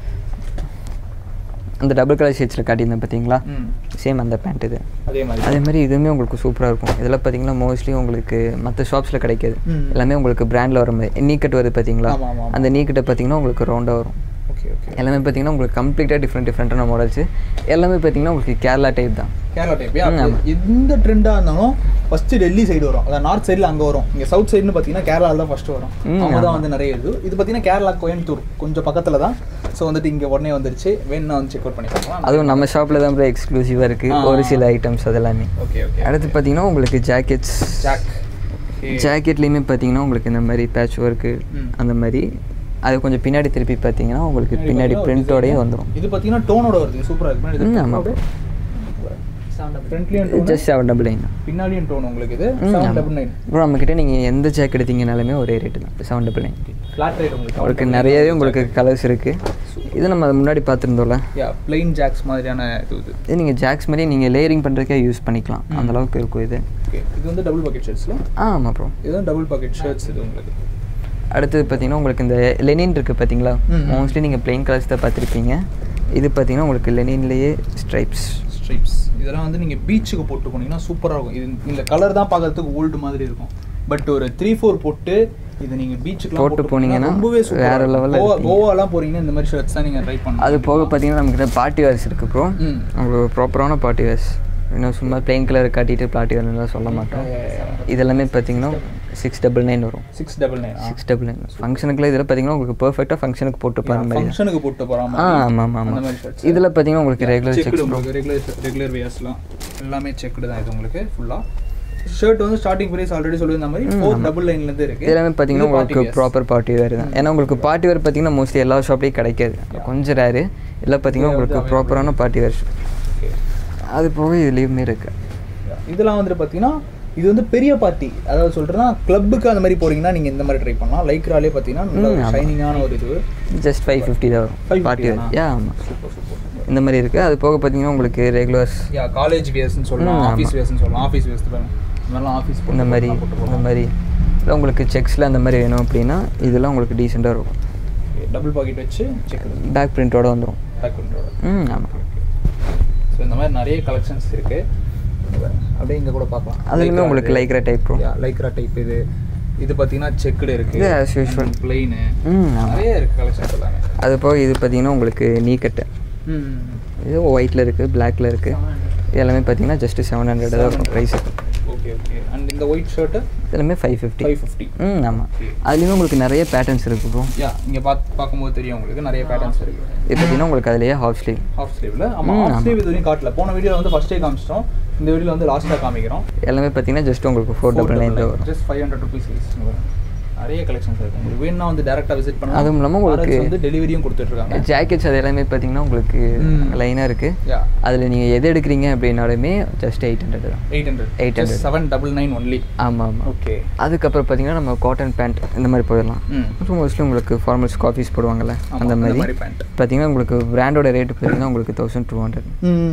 அந்த டபுள் கலர் ஷேட்ஸில் காட்டியிருந்தேன் பார்த்தீங்களா ம் சேம் அந்த பேண்ட் இது அதே மாதிரி அதே மாதிரி இதுவுமே உங்களுக்கு சூப்பராக இருக்கும் இதெல்லாம் பார்த்தீங்கன்னா மோஸ்ட்லி உங்களுக்கு மற்ற ஷாப்ஸில் கிடைக்காது ம். எல்லாமே உங்களுக்கு பிராண்டில் வர மாதிரி நீ கட் வருது பார்த்தீங்களா ஆமா, ஆமா, ஆமா. அந்த நீ கட்டை பார்த்தீங்கன்னா உங்களுக்கு ரவுண்டாக வரும் ஓகே ஓகே எல்லாமே பார்த்தீங்கன்னா உங்களுக்கு கம்ப்ளீட்டாக டிஃப்ரெண்ட் டிஃப்ரெண்ட்டான மாடல்ஸ் எல்லாமே பார்த்தீங்கன்னா உங்களுக்கு கேரளா டைப் தான் கேரளா டைப் ம், ஆமா. எந்த ட்ரெண்டாக இருந்தாலும் ஃபர்ஸ்ட் டெல்லி சைடு வரும் அதான் நார்த் சைடில் அங்கே வரும் இங்கே சவுத் சைடுன்னு பார்த்தீங்கன்னா கேரளாவில் தான் ஃபர்ஸ்ட் வரும் ம், அவங்க தான் ஆமா. வந்து நிறைய இது இது பார்த்தீங்கன்னா கேரளா கோயம்புத்தூர் கொஞ்சம் பக்கத்தில் தான் ஸோ வந்துட்டு இங்கே உடனே வந்துருச்சு வேணும்னா வந்து செக் அவுட் பண்ணி பார்க்கலாம் அதுவும் நம்ம ஷாப்பில் தான் ப்ரோ எக்ஸ்க்ளூசிவாக இருக்குது ஆ. ஒரு சில ஐட்டம்ஸ் அதெல்லாமே ஓகே ஓகே அடுத்து பார்த்தீங்கன்னா உங்களுக்கு ஜாக்கெட்ஸ் ஜாக் ஜாக்கெட்லேயுமே பார்த்தீங்கன்னா உங்களுக்கு இந்த மாதிரி பேட்ச் ஒர்க்கு ம். அந்த மாதிரி அது கொஞ்சம் பின்னாடி திருப்பி பார்த்தீங்கன்னா உங்களுக்கு பின்னாடி பிரிண்டோடயே வந்துடும் இது பார்த்தீங்கன்னா டோனோட வருது சூப்பராக இருக்கு ம், ஆமா bro. ஃப்ரண்ட்லியும் tone just seven double nine பின்னாடியும் டோன் உங்களுக்கு இது ம், செவன் ஆமா. டபுள் நைன் ப்ரோ நம்மக்கிட்ட நீங்கள் எந்த ஜாக் எடுத்தீங்கனாலுமே ஒரே ரேட்டு தான் seven double nine flat rate உங்களுக்கு உங்களுக்கு நிறையவே உங்களுக்கு கலர்ஸ் இருக்குது இது நம்ம முன்னாடி பார்த்துருந்தோம்ல யா பிளைன் ஜாக்ஸ் மாதிரியான இது இது இது நீங்கள் ஜாக்ஸ் மாதிரி நீங்கள் லேயரிங் பண்ணுறதுக்கே யூஸ் பண்ணிக்கலாம் அந்த அளவுக்கு இருக்கும் இது ஓகே இது வந்து டபுள் பாக்கெட் ஷர்ட்ஸில் ஆ ஆமாம் ப்ரோ இதுதான் டபுள் பாக்கெட் ஷர்ட்ஸ் இது உங்களுக்கு அடுத்தது பார்த்தீங்கன்னா உங்களுக்கு இந்த லெனின் இருக்குது பார்த்தீங்களா ம். மோஸ்ட்லி நீங்கள் plain கலர்ஸ் தான் பார்த்துருப்பீங்க இது பார்த்தீங்கன்னா உங்களுக்கு லெனின்லேயே ஸ்ட்ரைப்ஸ் ஸ்ட்ரைப்ஸ் இதெல்லாம் வந்து நீங்கள் பீச்சுக்கு போட்டு போனீங்கன்னா சூப்பராக இருக்கும் இது இந்த கலர் தான் பார்க்கறதுக்கு ஓல்டு மாதிரி இருக்கும் பட் ஒரு த்ரீ ஃபோர் போட்டு இது நீங்கள் பீச்சுக்கு போட்டு போனீங்கன்னா ரொம்பவே சூப்பர் வேற level ல கோவா இருப்பீங்க. கோவாலாம் போறீங்கன்னா இந்த மாதிரி ஷர்ட்ஸ் தான் நீங்கள் ட்ரை பண்ணலாம் அது போக பார்த்தீங்கன்னா நம்மக்கிட்ட பார்ட்டி வேர்ஸ் இருக்குது ப்ரோ ம் உங்களுக்கு ப்ராப்பரான பார்ட்டி வேர்ஸ் இன்னும் சும்மா plain கலர் காட்டிட்டு பார்ட்டி வேர்லாம் சொல்ல மாட்டோம் இதெல்லாமே பார்த்தீங்கன்னா சிக்ஸ் டபுள் நைன் வரும் six double nine six double nine ஃபங்க்ஷனுக்குலாம் இதில் பார்த்தீங்கன்னா உங்களுக்கு பர்ஃபெக்டாக ஃபங்க்ஷனுக்கு போட்டு போகிற மாதிரி ஃபங்க்ஷனுக்கு போட்டு போகிற ஆ ஆமாம் ஆமாம் அந்த ஆமாம் மாதிரி ஷர்ட்ஸ் இதில் பார்த்தீங்கன்னா உங்களுக்கு ரெகுலர் செக்குடு செக்ஸ் உங்களுக்கு ரெகுலர் ரெகுலர் வேர்ஸ்லாம் எல்லாமே செக்குடு தான் இது உங்களுக்கு ஃபுல்லாக ஷர்ட் வந்து ஸ்டார்டிங் பிரைஸ் ஆல்ரெடி சொல்லியிருந்த மாதிரி ஃபோர் டபுள் லைன்லேருந்து இருக்கு இதெல்லாமே பார்த்தீங்கன்னா இது party உங்களுக்கு wears. ப்ராப்பர் பார்ட்டி வேர் தான் ஏன்னா உங்களுக்கு பார்ட்டி வேர் பார்த்தீங்கன்னா மோஸ்ட்லி எல்லா ஷாப்லேயும் கிடைக்காது கொஞ்சம் ரேரு எல்லாம் பார்த்தீங்கன்னா உங்களுக்கு ப்ராப்பரான பார்ட்டி வேர் Okay. அது போக இதுலேயுமே இருக்குது இதெல்லாம் வந்துட்டு பார்த்தீங்கன்னா இது வந்து பெரிய பார்ட்டி அதாவது சொல்றேன்னா கிளப்புக்கு அந்த மாதிரி போறீங்கன்னா நீங்க இந்த மாதிரி ட்ரை பண்ணலாம் லைக்ராலே பார்த்தீங்கன்னா நல்ல ம், ஆமா. ஷைனிங்கான ஒரு இது ஜஸ்ட் ஃபைவ் ஃபிஃப்டி தான் வரும் 550 பார்ட்டி வேர் தானா? யா ஆமாம் சூப்பர் சூப்பர் இந்த மாதிரி இருக்குது அது போக பார்த்தீங்கன்னா உங்களுக்கு ரெகுலர்ஸ் யா காலேஜ் வேர்ஸ்னு சொல்லலாம் ம், ஆமா. ஆஃபீஸ் வேர்ஸ்னு சொல்லலாம் ஆஃபீஸ் வேர்ஸ் இந்த மாதிரிலாம் ஆஃபீஸ் இந்த மாதிரி இந்த மாதிரி இல்லை உங்களுக்கு செக்ஸில் அந்த மாதிரி வேணும் அப்படின்னா இதெல்லாம் உங்களுக்கு டீசெண்டாக இருக்கும் டபுள் பாக்கெட் வச்சு செக் பேக் பிரிண்ட்டோட வந்துடும் பேக் பண்ணுறோட ம் ஆமாம் ஸோ இந்த மாதிரி நிறைய கலெக்ஷன்ஸ் இருக்கு அப்படியே இங்க கூட பார்க்கலாம் அதுலேயுமே உங்களுக்கு lycra type bro lycra type இது இது பார்த்தீங்கன்னா செக்குடு இருக்கு இது as usual. பிளெயின் ம் ஆமாம் நிறைய இருக்கு கலெக்ஷன்ஸ் எல்லாமே அது போக இது பார்த்தீங்கன்னா உங்களுக்கு நீ கட்டு ம் இது ஒயிட்டில் இருக்குது பிளாக்ல இருக்குது இது எல்லாமே பார்த்தீங்கன்னா ஜஸ்ட் செவன் ஹண்ட்ரட் தான் இருக்கும் ப்ரைஸ் ஓகே ஓகே அண்ட் இந்த ஒயிட் ஷர்ட்டு எல்லாமே ஃபைவ் ஃபிஃப்டி ஃபைவ் ஃபிஃப்டி ம் ஆமாம் அதுலேயுமே உங்களுக்கு நிறைய பேட்டர்ன்ஸ் இருக்குது ப்ரோ யா இங்கே பார்த்து பார்க்கும்போது தெரியும் உங்களுக்கு நிறைய பேட்டர்ன்ஸ் இருக்கு இது பார்த்தீங்கன்னா உங்களுக்கு அதுலேயே ஹாஃப் ஸ்லீவ் ஹாஃப் ஸ்லீவ்ல ஆமாம் ம், ஹாஃப் ஆமா. ஸ்லீவ் இது வரையும் காட்டல போன வீடியோவில் வந்து ஃபர்ஸ்டே காமிச்சிட்டோம் இந்த வீடியோவில் வந்து லாஸ்ட்டாக காமிக்கிறோம் எல்லாமே பார்த்தீங்கன்னா ஜஸ்ட் உங்களுக்கு ஃபோர் டபுள் நைன் தான் வரும் ஜஸ்ட் ஃபைவ் ஹண்ட்ரட் ருபீஸ் நிறைய கலெக்ஷன்ஸ் இருக்கு உங்களுக்கு வேணும்னா வந்து டேரெக்டாக விசிட் பண்ணலாம் அதுவும் இல்லாம உங்களுக்கு- வந்து டெலிவரியும் கொடுத்துட்ருக்காங்க ஜாக்கெட்ஸ் அது எல்லாமே பார்த்தீங்கன்னா உங்களுக்கு ம். லைனாக இருக்குது யா அதில் நீங்கள் எது எடுக்கிறீங்க அப்படின்னாலுமே ஜஸ்ட் எயிட் ஹண்ட்ரட் தான் eight hundred 800. Seven double nine only ஆமாம் ஆமாம் ஓகே அதுக்கப்புறம் பார்த்தீங்கன்னா நம்ம காட்டன் பேண்ட் இந்த மாதிரி போயிடலாம் ம் அப்புறம் மோஸ்ட்லி உங்களுக்கு ஃபார்மல்ஸ் காஃபீஸ் போடுவாங்கல்ல ஆமா, அந்த அந்த மாதிரி மாதிரி பேண்ட் பார்த்தீங்கன்னா உங்களுக்கு பிராண்டோட ரேட்டு பார்த்தீங்கன்னா உங்களுக்கு தௌசண்ட் டூ ஹண்ட்ரட்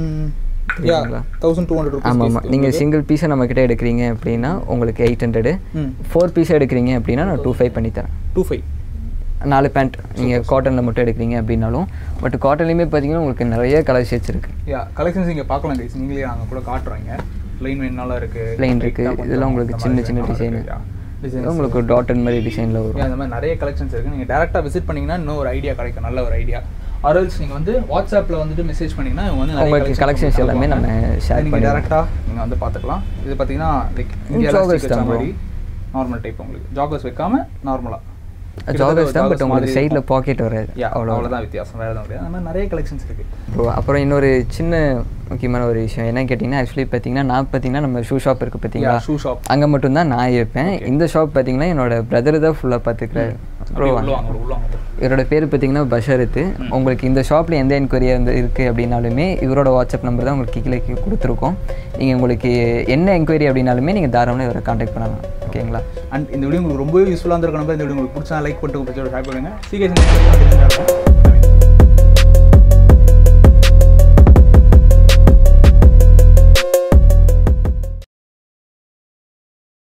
யா புரியுதுங்களா? தௌசண்ட் டூ ஹண்ட்ரட் ஆமாம் ஆமாம் நீங்கள் சிங்கிள் பீஸை நம்மக்கிட்ட எடுக்கிறீங்க அப்படின்னா உங்களுக்கு எயிட் ஹண்ட்ரடு ம் ஃபோர் பீஸை எடுக்கிறீங்க அப்படின்னா நான் டூ ஃபைவ் பண்ணித்தரேன் டூ ஃபைவ் நாலு பேண்ட் நீங்கள் காட்டனில் மட்டும் எடுக்கிறீங்க அப்படின்னாலும் பட் காட்டன்லேயுமே பார்த்தீங்கன்னா உங்களுக்கு நிறைய கலர் ஷேட்ஸ் இருக்குது யா கலெக்ஷன்ஸ் இங்கே பார்க்கலாம் கைஸ் நீங்களே நாங்கள் கூட காட்டுறோங்க ப்ளைன் வேணுனாலும் இருக்கு Plain இருக்கு. இதெல்லாம் உங்களுக்கு சின்ன சின்ன design. டிசைன் உங்களுக்கு டாட்டன் மாதிரி டிசைனில் வரும் அந்த மாதிரி நிறைய கலெக்ஷன்ஸ் இருக்கு நீங்கள் டேரெக்டாக விசிட் பண்ணீங்கன்னா இன்னும் ஒரு ஐடியா கிடைக்கும் நல்ல ஒரு ஐடியா அரல்ஸ் நீங்கள் வந்து வாட்ஸ்அப்பில் வந்துட்டு மெசேஜ் பண்ணீங்கன்னா இவங்க வந்து நிறைய உங்களுக்கு collections collections எல்லாமே கொடுப்பாங்க. நம்ம share நீங்கள் பண்ணிடலாம். டேரெக்டாக நீங்கள் வந்து பார்த்துக்கலாம் இது பார்த்தீங்கன்னா லைக் joggers இந்தியா தான் bro. மாதிரி நார்மல் டைப் உங்களுக்கு ஜாகர்ஸ் வைக்காம நார்மலாக ஜாகர்ஸ் தான் பட் உங்களுக்கு சைடில் பாக்கெட் வராது அவ்வளோ அவ்வளோதான் வித்தியாசம் வேறு எதுவும் கிடையாது ஆனால் நிறைய கலெக்ஷன்ஸ் இருக்குது ப்ரோ அப்புறம் இன்னொரு சின்ன முக்கியமான ஒரு விஷயம் என்ன கேட்டிங்கன்னா ஆக்சுவலி பார்த்தீங்கன்னா நான் பார்த்தீங்கன்னா நம்ம ஷூ ஷாப் இருக்குது பார்த்தீங்களா ஷூ ஷாப் அங்கே மட்டும்தான் நான் இருப்பேன் இந்த ஷாப் பார்த்தீங்கன்னா என்னோட பிரதர் தான் ஃபுல்லாக பார்த்துக்கிறாரு ப்ரோ உள்ளவாங்க உள்ளவாங்க இவரோட பேர் பார்த்தீங்கன்னா பஷரத்து உங்களுக்கு இந்த ஷாப்பில் எந்த என்கொயரி வந்து இருக்குது அப்படின்னாலுமே இவரோட வாட்ஸ்அப் நம்பர் தான் உங்களுக்கு கீழே கீழே கொடுத்துருக்கோம் நீங்கள் உங்களுக்கு என்ன என்கொயரி அப்படின்னாலுமே நீங்கள் தாராளமாக இவரை காண்டாக்ட் பண்ணலாம் ஓகேங்களா அண்ட் இந்த வீடியோ உங்களுக்கு ரொம்பவே யூஸ்ஃபுல்லாக இருந்திருக்க நம்பர் இந்த வீடியோ உங்களுக்கு பிடிச்சா லைக் பண்ணிட்டு உங்கள் ஷேர் பண்ணுங்கள் சீக்கிரம்